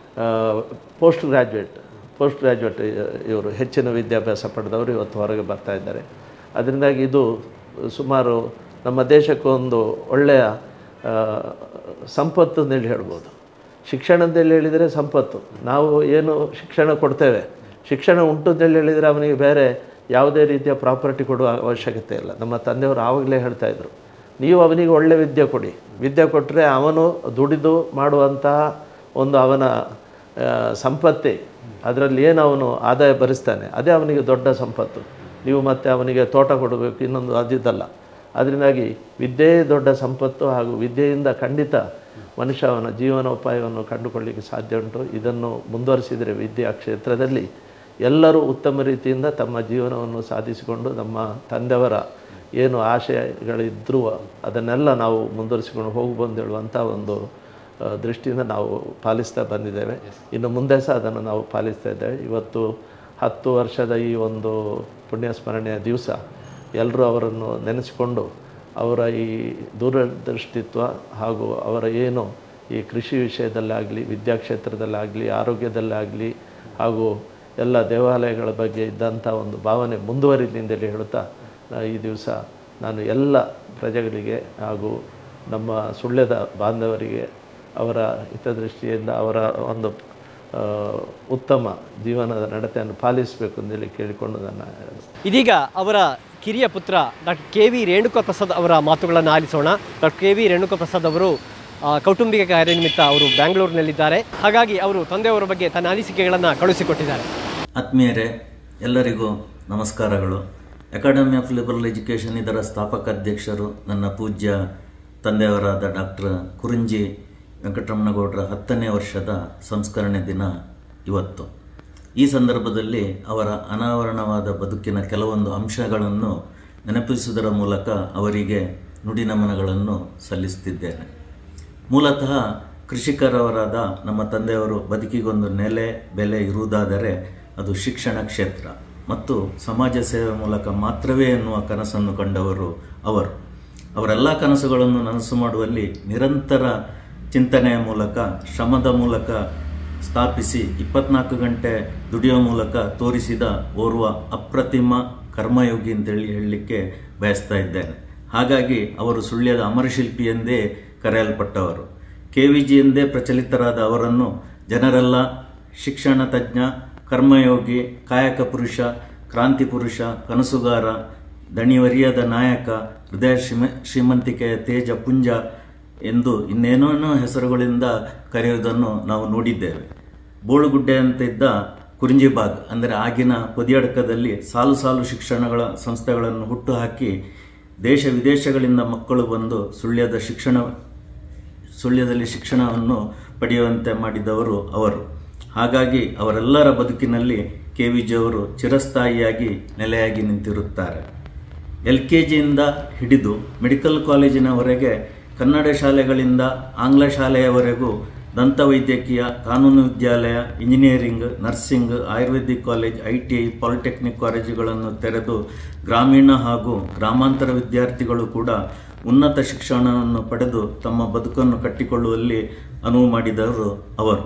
ಪೋಸ್ಟ್ ಗ್ರ್ಯಾಜುಯೇಟ್ ಪೋಸ್ಟ್ ಗ್ರ್ಯಾಜುಯೇಟ್ ಇವರು ಹೆಚ್ಚಿನ ವಿದ್ಯಾಭ್ಯಾಸ ಪಡೆದವರು ಇವತ್ತು ಹೊರಗೆ ಬರ್ತಾ ಇದ್ದಾರೆ ಅದರಿಂದಾಗಿ ಇದು ಸುಮಾರು ನಮ್ಮ ದೇಶಕ್ಕೊಂದು ಒಳ್ಳೆಯ ಆ, ಸಂಪತ್ತು ಅಂತೇಳಿ ಹೇಳ್ಬೋದು ಶಿಕ್ಷಣ ಅಂತೇಳಿ ಹೇಳಿದರೆ ಸಂಪತ್ತು ನಾವು ಏನು ಶಿಕ್ಷಣ ಕೊಡ್ತೇವೆ ಶಿಕ್ಷಣ ಉಂಟು ಅಂತೇಳಿ ಹೇಳಿದರೆ ಅವನಿಗೆ ಬೇರೆ ಯಾವುದೇ ರೀತಿಯ ಪ್ರಾಪರ್ಟಿ ಕೊಡುವ ಅವಶ್ಯಕತೆ ಇಲ್ಲ ನಮ್ಮ ತಂದೆಯವರು ಆವಾಗಲೇ ಹೇಳ್ತಾ ಇದ್ರು ನೀವು ಅವನಿಗೆ ಒಳ್ಳೆ ವಿದ್ಯೆ ಕೊಡಿ ವಿದ್ಯೆ ಕೊಟ್ಟರೆ ಅವನು ದುಡಿದು ಮಾಡುವಂತಹ ಒಂದು ಅವನ ಆ, ಸಂಪತ್ತೇ ಅದರಲ್ಲಿ ಏನು ಅವನು ಆದಾಯ ಭರಿಸ್ತಾನೆ ಅದೇ ಅವನಿಗೆ ದೊಡ್ಡ ಸಂಪತ್ತು ನೀವು ಮತ್ತೆ ಅವನಿಗೆ ತೋಟ ಕೊಡಬೇಕು ಇನ್ನೊಂದು ಅದಿದ್ದಲ್ಲ ಅದರಿಂದಾಗಿ ವಿದ್ಯೆಯೇ ದೊಡ್ಡ ಸಂಪತ್ತು ಹಾಗೂ ವಿದ್ಯೆಯಿಂದ ಖಂಡಿತ ಮನುಷ್ಯ ಅವನ ಜೀವನೋಪಾಯವನ್ನು ಕಂಡುಕೊಳ್ಳಿಕ್ಕೆ ಸಾಧ್ಯ ಉಂಟು ಇದನ್ನು ಮುಂದುವರಿಸಿದರೆ ವಿದ್ಯಾ ಕ್ಷೇತ್ರದಲ್ಲಿ ಎಲ್ಲರೂ ಉತ್ತಮ ರೀತಿಯಿಂದ ತಮ್ಮ ಜೀವನವನ್ನು ಸಾಧಿಸಿಕೊಂಡು ನಮ್ಮ ತಂದೆಯವರ ಏನು ಆಶಯಗಳಿದ್ರೂ ಅದನ್ನೆಲ್ಲ ನಾವು ಮುಂದುವರಿಸಿಕೊಂಡು ಹೋಗ್ಬೋದು ಹೇಳುವಂಥ ಒಂದು ಆ, ದೃಷ್ಟಿಯಿಂದ ನಾವು ಪಾಲಿಸ್ತಾ ಬಂದಿದ್ದೇವೆ ಇನ್ನು ಮುಂದೆ ಸಹ ಅದನ್ನು ನಾವು ಪಾಲಿಸ್ತಾ ಇದ್ದೇವೆ ಇವತ್ತು ಹತ್ತು ವರ್ಷದ ಈ ಒಂದು ಪುಣ್ಯ ಸ್ಮರಣೆಯ ದಿವಸ ಎಲ್ಲರೂ ಅವರನ್ನು ನೆನೆಸಿಕೊಂಡು ಅವರ ಈ ದೂರದೃಷ್ಟಿತ್ವ ಹಾಗೂ ಅವರ ಏನು ಈ ಕೃಷಿ ವಿಷಯದಲ್ಲಾಗಲಿ ವಿದ್ಯಾಕ್ಷೇತ್ರದಲ್ಲಾಗಲಿ ಆರೋಗ್ಯದಲ್ಲಾಗಲಿ ಹಾಗೂ ಎಲ್ಲ ದೇವಾಲಯಗಳ ಬಗ್ಗೆ ಇದ್ದಂಥ ಒಂದು ಭಾವನೆ ಮುಂದುವರಿದಿಂದಲೇ ಹೇಳುತ್ತಾ ನಾ ಈ ದಿವಸ ನಾನು ಎಲ್ಲ ಪ್ರಜೆಗಳಿಗೆ ಹಾಗೂ ನಮ್ಮ ಸುಳ್ಯದ ಬಾಂಧವರಿಗೆ ಅವರ ಹಿತದೃಷ್ಟಿಯಿಂದ ಅವರ ಒಂದು ಆ, ಉತ್ತಮ ಜೀವನದ ನಡತೆಯನ್ನು ಪಾಲಿಸಬೇಕು ಅಂತೇಳಿ ಕೇಳಿಕೊಂಡು ನನ್ನ ಇದೀಗ ಅವರ ಕಿರಿಯ ಪುತ್ರ doctor K V Renuka Prasad ಅವರ ಮಾತುಗಳನ್ನು ಆಲಿಸೋಣ doctor K V Renuka Prasad ಅವರು ಆ, ಕೌಟುಂಬಿಕ ಕಾರ್ಯನಿಮಿತ್ತ ಅವರು ಬೆಂಗಳೂರಿನಲ್ಲಿದ್ದಾರೆ ಹಾಗಾಗಿ ಅವರು ತಂದೆಯವರ ಬಗ್ಗೆ ತನ್ನ ಅನಿಸಿಕೆಗಳನ್ನು ಕಳುಹಿಸಿಕೊಟ್ಟಿದ್ದಾರೆ ಆತ್ಮೀಯರೇ ಎಲ್ಲರಿಗೂ ನಮಸ್ಕಾರಗಳು ಅಕಾಡೆಮಿ ಆಫ್ ಲಿಬರಲ್ ಎಜುಕೇಷನ್ ಇದರ ಸ್ಥಾಪಕ ಅಧ್ಯಕ್ಷರು ನನ್ನ ಪೂಜ್ಯ ತಂದೆಯವರಾದ ಡಾಕ್ಟರ್ ಕುರಿಂಜಿ ವೆಂಕಟರಮಣಗೌಡರ ಹತ್ತನೇ ವರ್ಷದ ಸಂಸ್ಕರಣೆ ದಿನ ಇವತ್ತು ಈ ಸಂದರ್ಭದಲ್ಲಿ ಅವರ ಅನಾವರಣವಾದ ಬದುಕಿನ ಕೆಲವೊಂದು ಅಂಶಗಳನ್ನು ನೆನಪಿಸುವುದರ ಮೂಲಕ ಅವರಿಗೆ ನುಡಿನಮನಗಳನ್ನು ಸಲ್ಲಿಸುತ್ತಿದ್ದೇನೆ ಮೂಲತಃ ಕೃಷಿಕರವರಾದ ನಮ್ಮ ತಂದೆಯವರು ಬದುಕಿಗೊಂದು ನೆಲೆ ಬೆಲೆ ಇರುವುದಾದರೆ ಅದು ಶಿಕ್ಷಣ ಕ್ಷೇತ್ರ ಮತ್ತು ಸಮಾಜ ಸೇವೆ ಮೂಲಕ ಮಾತ್ರವೇ ಎನ್ನುವ ಕನಸನ್ನು ಕಂಡವರು ಅವರು ಅವರೆಲ್ಲ ಕನಸುಗಳನ್ನು ನನಸು ಮಾಡುವಲ್ಲಿ ನಿರಂತರ ಚಿಂತನೆಯ ಮೂಲಕ ಶ್ರಮದ ಮೂಲಕ ಸ್ಥಾಪಿಸಿ ಇಪ್ಪತ್ನಾಲ್ಕು ಗಂಟೆ ದುಡಿಯುವ ಮೂಲಕ ತೋರಿಸಿದ ಓರ್ವ ಅಪ್ರತಿಮ ಕರ್ಮಯೋಗಿ ಅಂತೇಳಿ ಹೇಳಲಿಕ್ಕೆ ಬಯಸ್ತಾ ಇದ್ದೇನೆ ಹಾಗಾಗಿ ಅವರು ಸುಳ್ಯದ ಅಮರಶಿಲ್ಪಿ ಎಂದೇ ಕರೆಯಲ್ಪಟ್ಟವರು ಕೆ ವಿ ಜಿ ಎಂದೇ ಪ್ರಚಲಿತರಾದ ಅವರನ್ನು ಜನರೆಲ್ಲ ಶಿಕ್ಷಣ ತಜ್ಞ ಕರ್ಮಯೋಗಿ ಕಾಯಕ ಪುರುಷ ಕ್ರಾಂತಿ ಪುರುಷ ಕನಸುಗಾರ ದಣಿವರಿಯದ ನಾಯಕ ಹೃದಯ ಶ್ರೀಮ ಶ್ರೀಮಂತಿಕೆಯ ತೇಜ ಪುಂಜ ಎಂದು ಇನ್ನೇನೇನೋ ಹೆಸರುಗಳಿಂದ ಕರೆಯುವುದನ್ನು ನಾವು ನೋಡಿದ್ದೇವೆ ಬೋಳುಗುಡ್ಡೆ ಅಂತ ಇದ್ದ ಕುರಿಂಜಿಬಾಗ್ ಅಂದರೆ ಆಗಿನ ಪೊದಿಯಡಕದಲ್ಲಿ ಸಾಲು ಸಾಲು ಶಿಕ್ಷಣಗಳ ಸಂಸ್ಥೆಗಳನ್ನು ಹುಟ್ಟುಹಾಕಿ ದೇಶ ವಿದೇಶಗಳಿಂದ ಮಕ್ಕಳು ಬಂದು ಸುಳ್ಯದ ಶಿಕ್ಷಣ ಸುಳ್ಯದಲ್ಲಿ ಶಿಕ್ಷಣವನ್ನು ಪಡೆಯುವಂತೆ ಮಾಡಿದವರು ಅವರು ಹಾಗಾಗಿ ಅವರೆಲ್ಲರ ಬದುಕಿನಲ್ಲಿ ಕೆ ವಿ ಜಿಯವರು ಚಿರಸ್ಥಾಯಿಯಾಗಿ ನೆಲೆಯಾಗಿ ನಿಂತಿರುತ್ತಾರೆ ಎಲ್ ಕೆ ಜಿಯಿಂದ ಹಿಡಿದು ಮೆಡಿಕಲ್ ಕಾಲೇಜಿನವರೆಗೆ ಕನ್ನಡ ಶಾಲೆಗಳಿಂದ ಆಂಗ್ಲ ಶಾಲೆಯವರೆಗೂ ದಂತವೈದ್ಯಕೀಯ ಕಾನೂನು ವಿದ್ಯಾಲಯ engineering nursing Ayurvedic college I T I polytechnic ಕಾಲೇಜುಗಳನ್ನು ತೆರೆದು ಗ್ರಾಮೀಣ ಹಾಗೂ ಗ್ರಾಮಾಂತರ ವಿದ್ಯಾರ್ಥಿಗಳು ಕೂಡ ಉನ್ನತ ಶಿಕ್ಷಣವನ್ನು ಪಡೆದು ತಮ್ಮ ಬದುಕನ್ನು ಕಟ್ಟಿಕೊಳ್ಳುವಲ್ಲಿ ಅನುವು ಮಾಡಿದವರು ಅವರು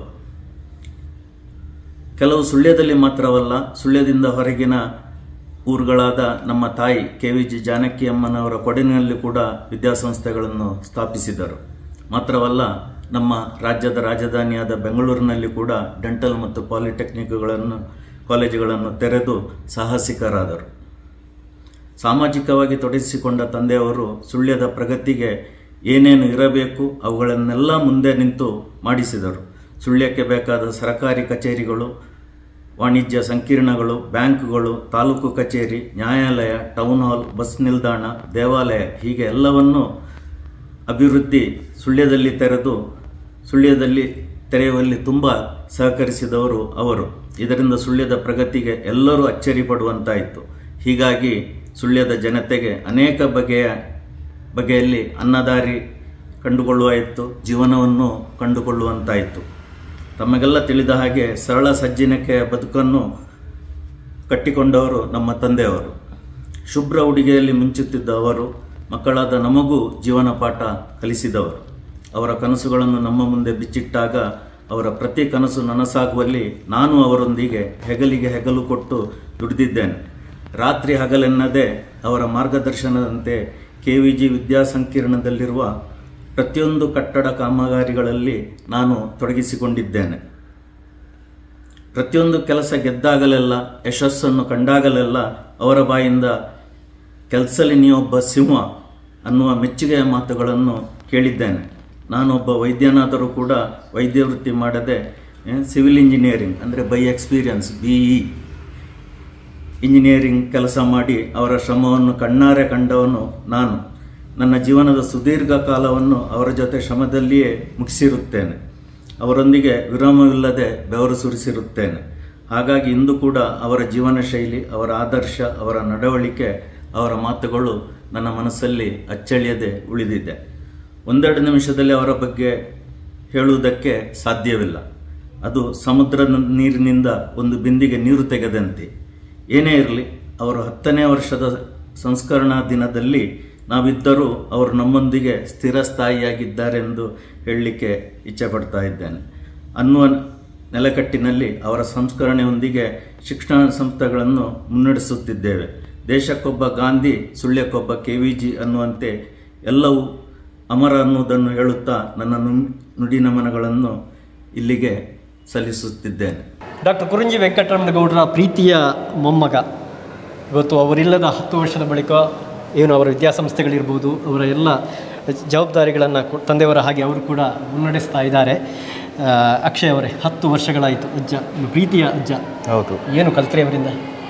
ಕೆಲವು ಸುಳ್ಯದಲ್ಲಿ ಮಾತ್ರವಲ್ಲ ಸುಳ್ಯದಿಂದ ಹೊರಗಿನ ಊರುಗಳಾದ ನಮ್ಮ ತಾಯಿ ಕೆ ವಿ ಜಿ ಜಾನಕಿ ಅಮ್ಮನವರ ಕೊಡಗಿನಲ್ಲಿ ಕೂಡ ವಿದ್ಯಾಸಂಸ್ಥೆಗಳನ್ನು ಸ್ಥಾಪಿಸಿದರು ಮಾತ್ರವಲ್ಲ ನಮ್ಮ ರಾಜ್ಯದ ರಾಜಧಾನಿಯಾದ ಬೆಂಗಳೂರಿನಲ್ಲಿ ಕೂಡ ಡೆಂಟಲ್ ಮತ್ತು ಪಾಲಿಟೆಕ್ನಿಕ್ಗಳನ್ನು ಕಾಲೇಜುಗಳನ್ನು ತೆರೆದು ಸಾಹಸಿಕರಾದರು ಸಾಮಾಜಿಕವಾಗಿ ತೊಡಗಿಸಿಕೊಂಡ ತಂದೆಯವರು ಸುಳ್ಯದ ಪ್ರಗತಿಗೆ ಏನೇನು ಇರಬೇಕು ಅವುಗಳನ್ನೆಲ್ಲ ಮುಂದೆ ನಿಂತು ಮಾಡಿಸಿದರು ಸುಳ್ಯಕ್ಕೆ ಬೇಕಾದ ಸರಕಾರಿ ಕಚೇರಿಗಳು ವಾಣಿಜ್ಯ ಸಂಕೀರ್ಣಗಳು ಬ್ಯಾಂಕ್ಗಳು ತಾಲೂಕು ಕಚೇರಿ ನ್ಯಾಯಾಲಯ ಟೌನ್ ಹಾಲ್ ಬಸ್ ನಿಲ್ದಾಣ ದೇವಾಲಯ ಹೀಗೆ ಎಲ್ಲವನ್ನೂ ಅಭಿವೃದ್ಧಿ ಸುಳ್ಯದಲ್ಲಿ ತೆರೆದು ಸುಳ್ಯದಲ್ಲಿ ತೆರೆಯುವಲ್ಲಿ ತುಂಬ ಸಹಕರಿಸಿದವರು ಅವರು ಇದರಿಂದ ಸುಳ್ಯದ ಪ್ರಗತಿಗೆ ಎಲ್ಲರೂ ಅಚ್ಚರಿ ಪಡುವಂತಾಯಿತು ಹೀಗಾಗಿ ಸುಳ್ಯದ ಜನತೆಗೆ ಅನೇಕ ಬಗೆಯ ಬಗೆಯಲ್ಲಿ ಅನ್ನದಾರಿ ಕಂಡುಕೊಳ್ಳುವಾಯಿತು ಜೀವನವನ್ನು ಕಂಡುಕೊಳ್ಳುವಂತಾಯಿತು ತಮಗೆಲ್ಲ ತಿಳಿದ ಹಾಗೆ ಸರಳ ಸಜ್ಜನಿಕೆಯ ಬದುಕನ್ನು ಕಟ್ಟಿಕೊಂಡವರು ನಮ್ಮ ತಂದೆಯವರು ಶುಭ್ರ ಉಡುಗೆಯಲ್ಲಿ ಮಿಂಚುತ್ತಿದ್ದ ಅವರು ಮಕ್ಕಳಾದ ನಮಗೂ ಜೀವನ ಪಾಠ ಕಲಿಸಿದವರು ಅವರ ಕನಸುಗಳನ್ನು ನಮ್ಮ ಮುಂದೆ ಬಿಚ್ಚಿಟ್ಟಾಗ ಅವರ ಪ್ರತಿ ಕನಸು ನನಸಾಗುವಲ್ಲಿ ನಾನು ಅವರೊಂದಿಗೆ ಹೆಗಲಿಗೆ ಹೆಗಲು ಕೊಟ್ಟು ದುಡಿದಿದ್ದೇನೆ ರಾತ್ರಿ ಹಗಲೆನ್ನದೇ ಅವರ ಮಾರ್ಗದರ್ಶನದಂತೆ ಕೆ ವಿ ಜಿ ವಿದ್ಯಾಸಂಕಿರಣದಲ್ಲಿರುವ ಪ್ರತಿಯೊಂದು ಕಟ್ಟಡ ಕಾಮಗಾರಿಗಳಲ್ಲಿ ನಾನು ತೊಡಗಿಸಿಕೊಂಡಿದ್ದೇನೆ ಪ್ರತಿಯೊಂದು ಕೆಲಸ ಗೆದ್ದಾಗಲೆಲ್ಲ ಯಶಸ್ಸನ್ನು ಕಂಡಾಗಲೆಲ್ಲ ಅವರ ಬಾಯಿಂದ ಕೆಲಸಲಿ ನೀವೊಬ್ಬ ಸಿಂಹ ಅನ್ನುವ ಮೆಚ್ಚುಗೆಯ ಮಾತುಗಳನ್ನು ಕೇಳಿದ್ದೇನೆ ನಾನೊಬ್ಬ ವೈದ್ಯನಾದರೂ ಕೂಡ ವೈದ್ಯ ವೃತ್ತಿ ಮಾಡದೆ ಏ, ಸಿವಿಲ್ ಇಂಜಿನಿಯರಿಂಗ್ ಅಂದರೆ by experience B E engineering ಕೆಲಸ ಮಾಡಿ ಅವರ ಶ್ರಮವನ್ನು ಕಣ್ಣಾರೆ ಕಂಡವನು ನಾನು ನನ್ನ ಜೀವನದ ಸುದೀರ್ಘ ಕಾಲವನ್ನು ಅವರ ಜೊತೆ ಶ್ರಮದಲ್ಲಿಯೇ ಮುಗಿಸಿರುತ್ತೇನೆ ಅವರೊಂದಿಗೆ ವಿರಾಮವಿಲ್ಲದೆ ಬೆವರು ಸುರಿಸಿರುತ್ತೇನೆ ಹಾಗಾಗಿ ಇಂದು ಕೂಡ ಅವರ ಜೀವನ ಶೈಲಿ ಅವರ ಆದರ್ಶ ಅವರ ನಡವಳಿಕೆ ಅವರ ಮಾತುಗಳು ನನ್ನ ಮನಸ್ಸಲ್ಲಿ ಅಚ್ಚಳಿಯದೆ ಉಳಿದಿದೆ ಒಂದೆರಡು ನಿಮಿಷದಲ್ಲಿ ಅವರ ಬಗ್ಗೆ ಹೇಳುವುದಕ್ಕೆ ಸಾಧ್ಯವಿಲ್ಲ ಅದು ಸಮುದ್ರ ನೀರಿನಿಂದ ಒಂದು ಬಿಂದಿಗೆ ನೀರು ತೆಗೆದಂತೆ ಏನೇ ಇರಲಿ ಅವರು ಹತ್ತನೇ ವರ್ಷದ ಸಂಸ್ಕರಣಾ ದಿನದಲ್ಲಿ ನಾವಿದ್ದರೂ ಅವರು ನಮ್ಮೊಂದಿಗೆ ಸ್ಥಿರಸ್ಥಾಯಿಯಾಗಿದ್ದಾರೆಂದು ಹೇಳಲಿಕ್ಕೆ ಇಚ್ಛೆ ಪಡ್ತಾ ಇದ್ದೇನೆ ಅನ್ನುವ ನೆಲಕಟ್ಟಿನಲ್ಲಿ ಅವರ ಸಂಸ್ಕರಣೆಯೊಂದಿಗೆ ಶಿಕ್ಷಣ ಸಂಸ್ಥೆಗಳನ್ನು ಮುನ್ನಡೆಸುತ್ತಿದ್ದೇವೆ ದೇಶಕ್ಕೊಬ್ಬ ಗಾಂಧಿ ಸುಳ್ಯಕ್ಕೊಬ್ಬ ಕೆ ವಿ ಜಿ ಅನ್ನುವಂತೆ ಎಲ್ಲವೂ ಅಮರ ಅನ್ನುವುದನ್ನು ಹೇಳುತ್ತಾ ನನ್ನ ನು- ನುಡಿ ನಮನಗಳನ್ನು ಇಲ್ಲಿಗೆ ಸಲ್ಲಿಸುತ್ತಿದ್ದೇನೆ ಡಾಕ್ಟರ್ ಕುರುಂಜಿ ವೆಂಕಟರಮಣಗೌಡರ ಪ್ರೀತಿಯ ಮೊಮ್ಮಗ ಇವತ್ತು ಅವರಿಲ್ಲದ ಹತ್ತು ವರ್ಷದ ಬಳಿಕ ಏನು ಅವರ ವಿದ್ಯಾಸಂಸ್ಥೆಗಳಿರ್ಬೋದು ಅವರ ಎಲ್ಲ ಜವಾಬ್ದಾರಿಗಳನ್ನು ತಂದೆಯವರ ಹಾಗೆ ಅವರು ಕೂಡ ಮುನ್ನಡೆಸ್ತಾ ಇದ್ದಾರೆ ಆ, ಅಕ್ಷಯ್ ಅವರೇ ಹತ್ತು ವರ್ಷಗಳಾಯಿತು ಅಜ್ಜ ನಿಮ್ಮ ಪ್ರೀತಿಯ ಅಜ್ಜ ಹೌದು ಏನು ಕಲ್ತ್ರಿ ಅವರಿಂದ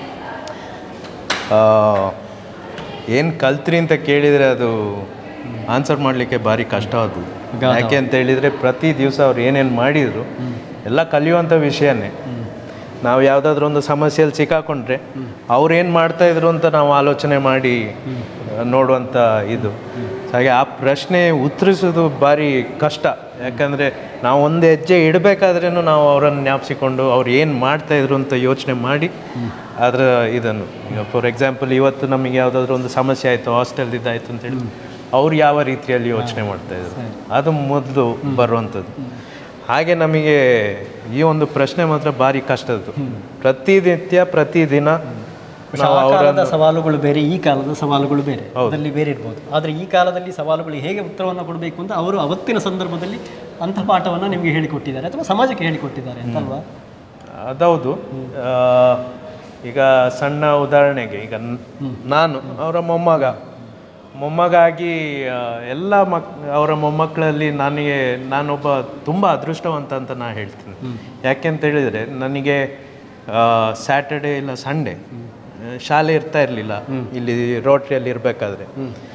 ಏನು ಕಲ್ತ್ರಿ ಅಂತ ಕೇಳಿದರೆ ಅದು ಆನ್ಸರ್ ಮಾಡಲಿಕ್ಕೆ ಭಾರಿ ಕಷ್ಟವಾದದ್ದು ಗಾಢ. ಯಾಕೆ ಅಂತ ಹೇಳಿದರೆ ಪ್ರತಿ ದಿವಸ ಅವ್ರು ಏನೇನು ಮಾಡಿದರು ಎಲ್ಲ ಕಲಿಯುವಂಥ ವಿಷಯನೇ ನಾವು ಯಾವುದಾದ್ರೂ ಒಂದು ಸಮಸ್ಯೆಯಲ್ಲಿ ಸಿಕ್ಕಾಕೊಂಡ್ರೆ ಅವ್ರು ಏನು ಮಾಡ್ತಾ ಇದ್ರು ಅಂತ ನಾವು ಆಲೋಚನೆ ಮಾಡಿ ನೋಡುವಂಥ ಇದು ಹಾಗೆ ಆ ಪ್ರಶ್ನೆ ಉತ್ತರಿಸೋದು ಭಾರಿ ಕಷ್ಟ ಯಾಕಂದರೆ ನಾವು ಒಂದು ಹೆಜ್ಜೆ ಇಡಬೇಕಾದ್ರೂ ನಾವು ಅವರನ್ನು ಜ್ಞಾಪಿಸಿಕೊಂಡು ಅವ್ರು ಏನು ಮಾಡ್ತಾ ಇದ್ರು ಅಂತ ಯೋಚನೆ ಮಾಡಿ ಅದರ ಇದನ್ನು ಈಗ ಫಾರ್ ಎಕ್ಸಾಂಪಲ್ ಇವತ್ತು ನಮಗೆ ಯಾವುದಾದ್ರೂ ಒಂದು ಸಮಸ್ಯೆ ಆಯಿತು ಹಾಸ್ಟೆಲ್ ಇದಾಯಿತು ಅಂತ ಹೇಳಿ ಅವ್ರು ಯಾವ ರೀತಿಯಲ್ಲಿ ಯೋಚನೆ ಮಾಡ್ತಾ ಇದ್ರು ಅದು ಮೊದಲು ಬರುವಂಥದ್ದು ಹಾಗೆ ನಮಗೆ ಈ ಒಂದು ಪ್ರಶ್ನೆ ಮಾತ್ರ ಭಾರಿ ಕಷ್ಟದ್ದು ಪ್ರತಿನಿತ್ಯ ಪ್ರತಿದಿನ ನಾವು ಆ ಕಾಲದ ಅವರನ್ನು ಸವಾಲುಗಳು ಬೇರೆ ಈ ಕಾಲದ ಸವಾಲುಗಳು ಬೇರೆ ಅದರಲ್ಲಿ ಬೇರೆ ಇರ್ಬೋದು ಆದರೆ ಈ ಕಾಲದಲ್ಲಿ ಸವಾಲುಗಳು ಹೇಗೆ ಉತ್ತರವನ್ನು ಕೊಡಬೇಕು ಅಂತ ಅವರು ಅವತ್ತಿನ ಸಂದರ್ಭದಲ್ಲಿ ಅಂಥ ಪಾಠವನ್ನು ನಿಮಗೆ ಹೇಳಿಕೊಟ್ಟಿದ್ದಾರೆ ಅಥವಾ ಸಮಾಜಕ್ಕೆ ಹೇಳಿಕೊಟ್ಟಿದ್ದಾರೆ ಅಂತಲ್ವಾ ಅದೌದು ಆ, ಈಗ ಸಣ್ಣ ಉದಾಹರಣೆಗೆ ಈಗ ನ್- ನಾನು ಅವರ ಮೊಮ್ಮಗ ಮೊಮ್ಮಗಾಗಿ ಆ, ಎಲ್ಲ ಮಕ್ ಅವರ ಮೊಮ್ಮಕ್ಕಳಲ್ಲಿ ನನಗೆ ನಾನೊಬ್ಬ ತುಂಬ ಅದೃಷ್ಟವಂತ ಅಂತ ನಾನು ಹೇಳ್ತೀನಿ ಯಾಕೆ ಅಂತ ಹೇಳಿದರೆ ನನಗೆ ಸ್ಯಾಟರ್ಡೆ ಇಲ್ಲ ಸಂಡೇ ಶಾಲೆ ಇರ್ತಾ ಇರಲಿಲ್ಲ ಇಲ್ಲಿ ರೋಟ್ರಿಯಲ್ಲಿ ಇರಬೇಕಾದ್ರೆ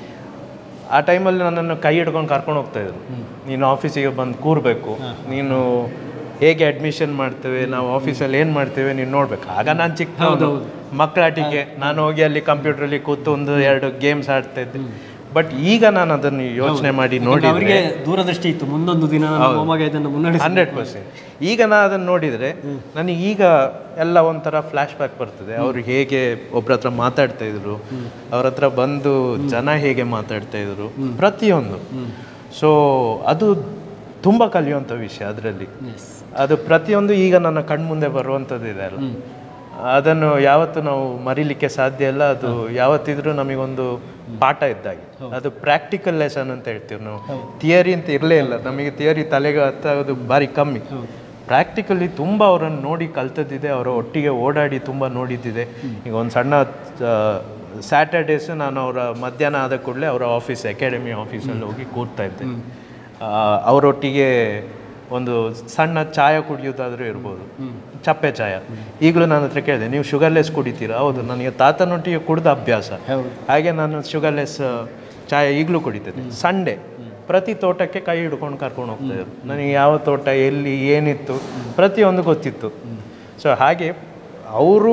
ಆ ಟೈಮಲ್ಲಿ ನನ್ನನ್ನು ಕೈ ಹಿಡ್ಕೊಂಡು ಕರ್ಕೊಂಡು ಹೋಗ್ತಾ ಇದ್ರು ನೀನು ಆಫೀಸಿಗೆ ಬಂದು ಕೂರಬೇಕು ನೀನು ಹೇಗೆ ಅಡ್ಮಿಷನ್ ಮಾಡ್ತೇವೆ ನಾವು ಆಫೀಸಲ್ಲಿ ಏನು ಮಾಡ್ತೇವೆ ನೀನು ನೋಡ್ಬೇಕು ಆಗ ನಾನು ಚಿಕ್ಕ ಮಕ್ಕಳಾಟಿಕೆ ನಾನು ಹೋಗಿ ಅಲ್ಲಿ ಕಂಪ್ಯೂಟ್ರಲ್ಲಿ ಕೂತು ಒಂದು ಎರಡು ಗೇಮ್ಸ್ ಆಡ್ತಾ ಇದ್ದೆ ಬಟ್ ಈಗ ನಾನು ಅದನ್ನು ಯೋಚನೆ ಮಾಡಿ ನೋಡಿ ಅವರಿಗೆ ದೂರದೃಷ್ಟಿ ಇತ್ತು ಮುಂದೊಂದು ದಿನ ನನ್ನ ಮೊಮ್ಮಗ ಇದನ್ನು ಮುನ್ನಡೆಸ ಹಂಡ್ರೆಡ್ ಪರ್ಸೆಂಟ್ ಈಗ ನಾನು ಅದನ್ನು ನೋಡಿದರೆ ನನಗೆ ಈಗ ಎಲ್ಲ ಒಂಥರ ಫ್ಲ್ಯಾಶ್ ಬ್ಯಾಕ್ ಬರ್ತದೆ ಅವರು ಹೇಗೆ ಒಬ್ರ ಹತ್ರ ಮಾತಾಡ್ತಾ ಇದ್ರು ಅವ್ರ ಹತ್ರ ಬಂದು ಜನ ಹೇಗೆ ಮಾತಾಡ್ತಾ ಇದ್ರು ಪ್ರತಿಯೊಂದು ಸೊ ಅದು ತುಂಬ ಕಲಿಯುವಂಥ ವಿಷಯ ಅದರಲ್ಲಿ ಅದು ಪ್ರತಿಯೊಂದು ಈಗ ನನ್ನ ಕಣ್ಮುಂದೆ ಬರುವಂಥದ್ದು ಇದೆ ಅಲ್ಲ ಅದನ್ನು ಯಾವತ್ತು ನಾವು ಮರಿಲಿಕ್ಕೆ ಸಾಧ್ಯ ಇಲ್ಲ ಅದು ಯಾವತ್ತಿದ್ರೂ ನಮಗೊಂದು ಪಾಠ ಇದ್ದಾಗೆ ಅದು ಪ್ರಾಕ್ಟಿಕಲ್ ಲೆಸನ್ ಅಂತ ಹೇಳ್ತೀವಿ ನಾವು ಥಿಯರಿ ಅಂತ ಇರಲೇ ಇಲ್ಲ ನಮಗೆ ಥಿಯರಿ ತಲೆಗೆ ಹತ್ತೋದು ಭಾರಿ ಕಮ್ಮಿ ಪ್ರಾಕ್ಟಿಕಲಿ ತುಂಬ ಅವರನ್ನು ನೋಡಿ ಕಲ್ತದ್ದಿದೆ ಅವರ ಒಟ್ಟಿಗೆ ಓಡಾಡಿ ತುಂಬ ನೋಡಿದ್ದಿದೆ ಈಗ ಒಂದು ಸಣ್ಣ ಸ್ಯಾಟರ್ಡೇಸ್ ನಾನು ಅವರ ಮಧ್ಯಾಹ್ನ ಆದ ಕೂಡಲೇ ಅವರ ಆಫೀಸ್ ಅಕಾಡೆಮಿ ಆಫೀಸಲ್ಲಿ ಹೋಗಿ ಕೂರ್ತಾ ಇದ್ದೆ ಆ, ಅವರೊಟ್ಟಿಗೆ ಒಂದು ಸಣ್ಣ ಚಾಯ ಕುಡಿಯೋದಾದರೂ ಇರ್ಬೋದು ಚಪ್ಪೆ ಚಾಯ ಈಗಲೂ ನನ್ನ ಹತ್ರ ಕೇಳಿದೆ ನೀವು ಶುಗರ್ಲೆಸ್ ಕುಡಿತೀರಾ ಹೌದು ನನಗೆ ತಾತನೊಟ್ಟಿಗೆ ಕುಡ್ದ ಅಭ್ಯಾಸ ಹಾಗೆ ನಾನು ಶುಗರ್ಲೆಸ್ ಚಾಯ ಈಗಲೂ ಕುಡಿತೇನೆ ಸಂಡೇ ಪ್ರತಿ ತೋಟಕ್ಕೆ ಕೈ ಹಿಡ್ಕೊಂಡು ಕರ್ಕೊಂಡು ಹೋಗ್ತಾ ಇದ್ರು ನನಗೆ ಯಾವ ತೋಟ ಎಲ್ಲಿ ಏನಿತ್ತು ಪ್ರತಿಯೊಂದು ಗೊತ್ತಿತ್ತು ಸೊ ಹಾಗೆ ಅವರು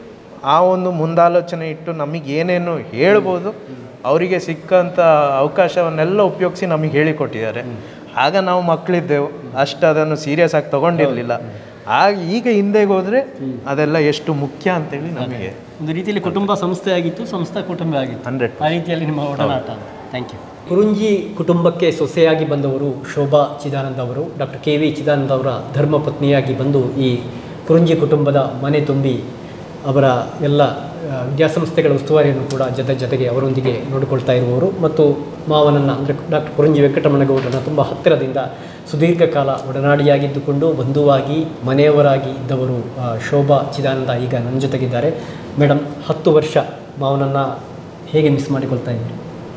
ಆ ಒಂದು ಮುಂದಾಲೋಚನೆ ಇಟ್ಟು ನಮಗೆ ಏನೇನು ಹೇಳ್ಬೋದು ಅವರಿಗೆ ಸಿಕ್ಕಂಥ ಅವಕಾಶವನ್ನೆಲ್ಲ ಉಪಯೋಗಿಸಿ ನಮಗೆ ಹೇಳಿಕೊಟ್ಟಿದ್ದಾರೆ ಆಗ ನಾವು ಮಕ್ಕಳಿದ್ದೆವು ಅಷ್ಟು ಅದನ್ನು ಸೀರಿಯಸ್ ಆಗಿ ತಗೊಂಡಿರಲಿಲ್ಲ ಆಗ ಈಗ ಹಿಂದೆಗೆ ಹೋದರೆ ಅದೆಲ್ಲ ಎಷ್ಟು ಮುಖ್ಯ ಅಂತೇಳಿ ನಮಗೆ ಒಂದು ರೀತಿಯಲ್ಲಿ ಕುಟುಂಬ ಸಂಸ್ಥೆ ಆಗಿತ್ತು ಸಂಸ್ಥಾ ಕುಟುಂಬ ಆಗಿತ್ತು ಹಂಡ್ರೆಡ್ ಆ ರೀತಿಯಲ್ಲಿ ನಿಮ್ಮ ಒಡನಾಟ ಥ್ಯಾಂಕ್ ಯು ಕುರುಂಜಿ ಕುಟುಂಬಕ್ಕೆ ಸೊಸೆಯಾಗಿ ಬಂದವರು ಶೋಭಾ ಚಿದಾನಂದ ಅವರು ಡಾಕ್ಟರ್ ಕೆ ವಿ ಚಿದಾನಂದ ಅವರ ಧರ್ಮಪತ್ನಿಯಾಗಿ ಬಂದು ಈ ಕುರುಂಜಿ ಕುಟುಂಬದ ಮನೆ ತುಂಬಿ ಅವರ ಎಲ್ಲ ಆ, ವಿದ್ಯಾಸಂಸ್ಥೆಗಳ ಉಸ್ತುವಾರಿಯನ್ನು ಕೂಡ ಜೊತೆ ಜೊತೆಗೆ ಅವರೊಂದಿಗೆ ನೋಡಿಕೊಳ್ತಾ ಇರುವವರು ಮತ್ತು ಮಾವನನ್ನು ಅಂದರೆ ಡಾಕ್ಟರ್ ಕುರುಂಜಿ ವೆಂಕಟರಮಣಗೌಡರನ್ನ ತುಂಬ ಹತ್ತಿರದಿಂದ ಸುದೀರ್ಘ ಕಾಲ ಒಡನಾಡಿಯಾಗಿದ್ದುಕೊಂಡು ಬಂಧುವಾಗಿ ಮನೆಯವರಾಗಿ ಇದ್ದವರು ಆ, ಶೋಭಾ ಚಿದಾನಂದ ಈಗ ನನ್ನ ಜೊತೆಗಿದ್ದಾರೆ ಮೇಡಮ್ ಹತ್ತು ವರ್ಷ ಮಾವನನ್ನು ಹೇಗೆ ಮಿಸ್ ಮಾಡಿಕೊಳ್ತಾ ಇದ್ದೀರಿ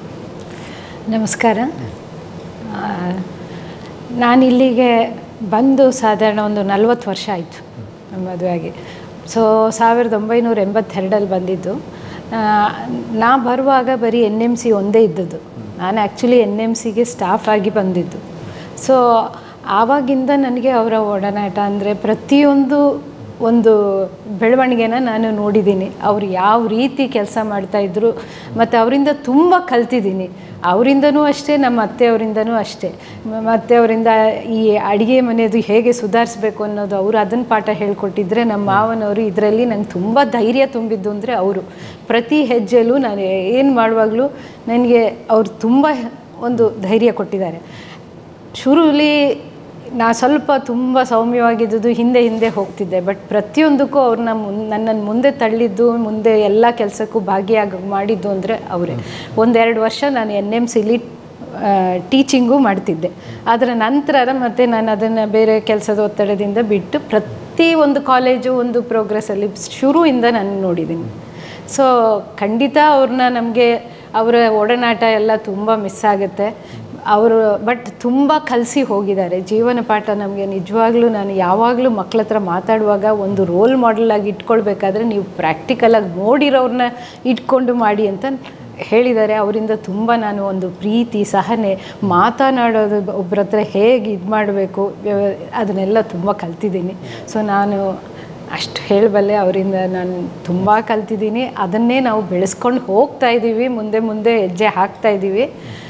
ನಮಸ್ಕಾರ ಆ, ನಾನು ಇಲ್ಲಿಗೆ ಬಂದು ಸಾಧಾರಣ ಒಂದು ನಲ್ವತ್ತು ವರ್ಷ ಆಯಿತು ನಮ್ಮ ಮದುವೆಯಾಗಿ ಸೊ ಸಾವಿರದ ಒಂಬೈನೂರ ಎಂಬತ್ತೆರಡಲ್ಲಿ ಬಂದಿದ್ದು ಆ, ನಾ ಬರುವಾಗ ಬರೀ ಎನ್ ಎಮ್ ಸಿ ಒಂದೇ ಇದ್ದದ್ದು ನಾನು ಆ್ಯಕ್ಚುಲಿ ಎನ್ ಎಮ್ ಸಿಗೆ ಸ್ಟಾಫ್ ಆಗಿ ಬಂದಿದ್ದು ಸೊ ಆವಾಗಿಂದ ನನಗೆ ಅವರ ಒಡನಾಟ ಅಂದರೆ ಪ್ರತಿಯೊಂದು ಒಂದು ಬೆಳವಣಿಗೆನ ನಾನು ನೋಡಿದ್ದೀನಿ ಅವ್ರು ಯಾವ ರೀತಿ ಕೆಲಸ ಮಾಡ್ತಾಯಿದ್ರು ಮತ್ತು ಅವರಿಂದ ತುಂಬ ಕಲ್ತಿದ್ದೀನಿ ಅವರಿಂದನೂ ಅಷ್ಟೇ ನಮ್ಮ ಅತ್ತೆಯವರಿಂದನೂ ಅಷ್ಟೇ ಮ- ಮತ್ತೆ ಅವರಿಂದ ಈ ಅಡುಗೆ ಮನೆಯದು ಹೇಗೆ ಸುಧಾರಿಸ್ಬೇಕು ಅನ್ನೋದು ಅವರು ಅದನ್ನು ಪಾಠ ಹೇಳ್ಕೊಟ್ಟಿದ್ರೆ ನಮ್ಮ ಮಾವನವರು ಇದರಲ್ಲಿ ನಂಗೆ ತುಂಬ ಧೈರ್ಯ ತುಂಬಿದ್ದು ಅಂದರೆ ಅವರು ಪ್ರತಿ ಹೆಜ್ಜೆಯಲ್ಲೂ ನಾನು ಏನು ಮಾಡುವಾಗಲೂ ನನಗೆ ಅವರು ತುಂಬ ಒಂದು ಧೈರ್ಯ ಕೊಟ್ಟಿದ್ದಾರೆ ಶುರುಲಿ ನಾ ಸ್ವಲ್ಪ ತುಂಬ ಸೌಮ್ಯವಾಗಿದ್ದುದು ಹಿಂದೆ ಹಿಂದೆ ಹೋಗ್ತಿದ್ದೆ ಬಟ್ ಪ್ರತಿಯೊಂದಕ್ಕೂ ಅವ್ರನ್ನ ಮುನ್ ನನ್ನನ್ನು ಮುಂದೆ ತಳ್ಳಿದ್ದು ಮುಂದೆ ಎಲ್ಲ ಕೆಲಸಕ್ಕೂ ಭಾಗಿಯಾಗಿ ಮಾಡಿದ್ದು ಅಂದರೆ ಅವರೇ ಒಂದೆರಡು ವರ್ಷ ನಾನು ಎನ್ ಎಮ್ ಸಿಲಿ ಟೀಚಿಂಗು ಮಾಡ್ತಿದ್ದೆ ಅದರ ನಂತರ ಮತ್ತು ನಾನು ಅದನ್ನು ಬೇರೆ ಕೆಲಸದ ಒತ್ತಡದಿಂದ ಬಿಟ್ಟು ಪ್ರತಿ ಒಂದು ಕಾಲೇಜು ಒಂದು ಪ್ರೋಗ್ರೆಸ್ಸಲ್ಲಿ ಶುರುವಿಂದ ನಾನು ನೋಡಿದ್ದೀನಿ ಸೊ ಖಂಡಿತ ಅವ್ರನ್ನ ನಮಗೆ ಅವರ ಒಡನಾಟ ಎಲ್ಲ ತುಂಬ ಮಿಸ್ ಆಗುತ್ತೆ ಅವರು ಬಟ್ ತುಂಬ ಕಲಿಸಿ ಹೋಗಿದ್ದಾರೆ ಜೀವನ ಪಾಠ ನಮಗೆ ನಿಜವಾಗ್ಲೂ ನಾನು ಯಾವಾಗಲೂ ಮಕ್ಳ ಹತ್ರ ಮಾತಾಡುವಾಗ ಒಂದು ರೋಲ್ ಮಾಡೆಲಾಗಿ ಇಟ್ಕೊಳ್ಬೇಕಾದ್ರೆ ನೀವು ಪ್ರಾಕ್ಟಿಕಲಾಗಿ ನೋಡಿರೋರನ್ನ ಇಟ್ಕೊಂಡು ಮಾಡಿ ಅಂತ ಹೇಳಿದ್ದಾರೆ ಅವರಿಂದ ತುಂಬ ನಾನು ಒಂದು ಪ್ರೀತಿ ಸಹನೆ ಮಾತನಾಡೋದು ಒಬ್ಬರ ಹತ್ರ ಹೇಗೆ ಇದು ಮಾಡಬೇಕು ಅದನ್ನೆಲ್ಲ ತುಂಬ ಕಲ್ತಿದ್ದೀನಿ ಸೊ ನಾನು ಅಷ್ಟು ಹೇಳಬಲ್ಲೆ ಅವರಿಂದ ನಾನು ತುಂಬ ಕಲ್ತಿದ್ದೀನಿ ಅದನ್ನೇ ನಾವು ಬೆಳೆಸ್ಕೊಂಡು ಹೋಗ್ತಾ ಇದ್ದೀವಿ ಮುಂದೆ ಮುಂದೆ ಹೆಜ್ಜೆ ಹಾಕ್ತಾ ಇದ್ದೀವಿ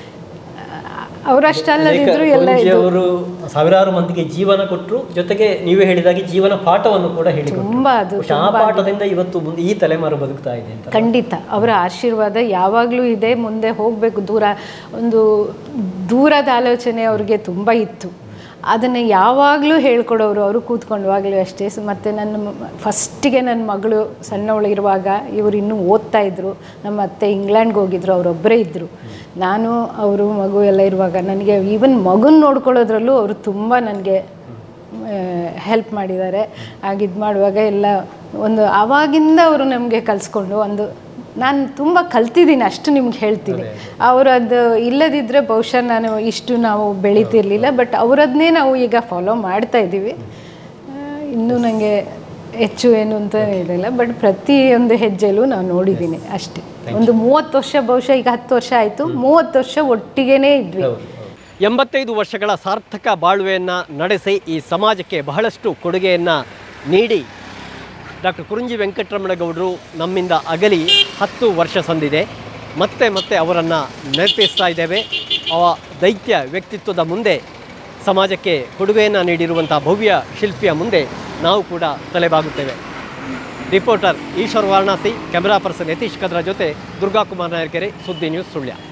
ಅವರಷ್ಟಲ್ಲದಿದ್ರು ಎಲ್ಲ ಇದು ಅವರು ಸಾವಿರಾರು ಮಂದಿಗೆ ಜೀವನ ಕೊಟ್ಟರು ಜೊತೆಗೆ ನೀವೇ ಹೇಳಿದಾಗೆ ಜೀವನ ಪಾಠವನ್ನು ಕೂಡ ಹೇಳಿಕೊಟ್ರು ತುಂಬ ಅದು ಬಹುಶಃ ಆ ಪಾಠದಿಂದ ಇವತ್ತು ಮುಂದೆ ಈ ತಲೆಮಾರು ಬದುಕ್ತಾ ಇದೆ ಅಂತ ಖಂಡಿತ ಅವರ ಆಶೀರ್ವಾದ ಯಾವಾಗಲೂ ಇದೆ ಮುಂದೆ ಹೋಗಬೇಕು ದೂರ ಒಂದು ದೂರದ ಆಲೋಚನೆ ಅವ್ರಿಗೆ ತುಂಬ ಇತ್ತು ಅದನ್ನು ಯಾವಾಗಲೂ ಹೇಳ್ಕೊಡೋರು ಅವರು ಕೂತ್ಕೊಂಡವಾಗಲೂ ಅಷ್ಟೇ ಸ- ಮತ್ತು ನನ್ನ ಫಸ್ಟಿಗೆ ನನ್ನ ಮಗಳು ಸಣ್ಣವಳಿರುವಾಗ ಇವರು ಇನ್ನೂ ಓದ್ತಾ ಇದ್ರು ನಮ್ಮ ಅತ್ತೆ ಇಂಗ್ಲೆಂಡ್ಗೆ ಹೋಗಿದ್ರು ಅವರೊಬ್ಬರೇ ಇದ್ದರು ನಾನು ಅವರು ಮಗು ಎಲ್ಲ ಇರುವಾಗ ನನಗೆ ಈವನ್ ಮಗುನ ನೋಡ್ಕೊಳ್ಳೋದ್ರಲ್ಲೂ ಅವರು ತುಂಬ ನನಗೆ ಹೆಲ್ಪ್ ಮಾಡಿದ್ದಾರೆ ಆಗಿದ್ದು ಮಾಡುವಾಗ ಎಲ್ಲ ಒಂದು ಆವಾಗಿಂದ ಅವರು ನಮಗೆ ಕಲಿಸ್ಕೊಂಡು ಒಂದು ನಾನು ತುಂಬ ಕಲ್ತಿದ್ದೀನಿ ಅಷ್ಟು ನಿಮ್ಗೆ ಹೇಳ್ತೀನಿ ಅವರು ಅದು ಇಲ್ಲದಿದ್ದರೆ ಬಹುಶಃ ನಾನು ಇಷ್ಟು ನಾವು ಬೆಳೀತಿರ್ಲಿಲ್ಲ ಬಟ್ ಅವರದ್ನೇ ನಾವು ಈಗ ಫಾಲೋ ಮಾಡ್ತಾ ಇದ್ದೀವಿ ಆ, ಇನ್ನೂ ನನಗೆ ಹೆಚ್ಚು ಏನು ಅಂತ ಹೇಳಿಲ್ಲ ಬಟ್ ಪ್ರತಿಯೊಂದು ಹೆಜ್ಜೆಲೂ ನಾವು ನೋಡಿದ್ದೀನಿ ಅಷ್ಟೇ ಒಂದು ಮೂವತ್ತು ವರ್ಷ ಬಹುಶಃ ಈಗ ಹತ್ತು ವರ್ಷ ಆಯಿತು ಮೂವತ್ತು ವರ್ಷ ಒಟ್ಟಿಗೆನೇ ಇದ್ವಿ ಎಂಬತ್ತೈದು ವರ್ಷಗಳ ಸಾರ್ಥಕ ಬಾಳ್ವೆಯನ್ನು ನಡೆಸಿ ಈ ಸಮಾಜಕ್ಕೆ ಬಹಳಷ್ಟು ಕೊಡುಗೆಯನ್ನು ನೀಡಿ ಡಾಕ್ಟರ್ ಕುರುಂಜಿ ವೆಂಕಟರಮಣಗೌಡರು ನಮ್ಮಿಂದ ಅಗಲಿ ಹತ್ತು ವರ್ಷ ಸಂದಿದೆ ಮತ್ತೆ ಮತ್ತೆ ಅವರನ್ನು ನೆನಪಿಸ್ತಾ ಇದ್ದೇವೆ ಅವ ದೈತ್ಯ ವ್ಯಕ್ತಿತ್ವದ ಮುಂದೆ ಸಮಾಜಕ್ಕೆ ಕೊಡುಗೆಯನ್ನು ನೀಡಿರುವಂಥ ಭವ್ಯ ಶಿಲ್ಪಿಯ ಮುಂದೆ ನಾವು ಕೂಡ ತಲೆಬಾಗುತ್ತೇವೆ reporter Eshwar Varanasi camera person Yathish Kadra ಜೊತೆ ದುರ್ಗಾಕುಮಾರ್ ನಾಯರ್ಕೆರೆ ಸುದ್ದಿ ನ್ಯೂಸ್ ಸುಳ್ಯ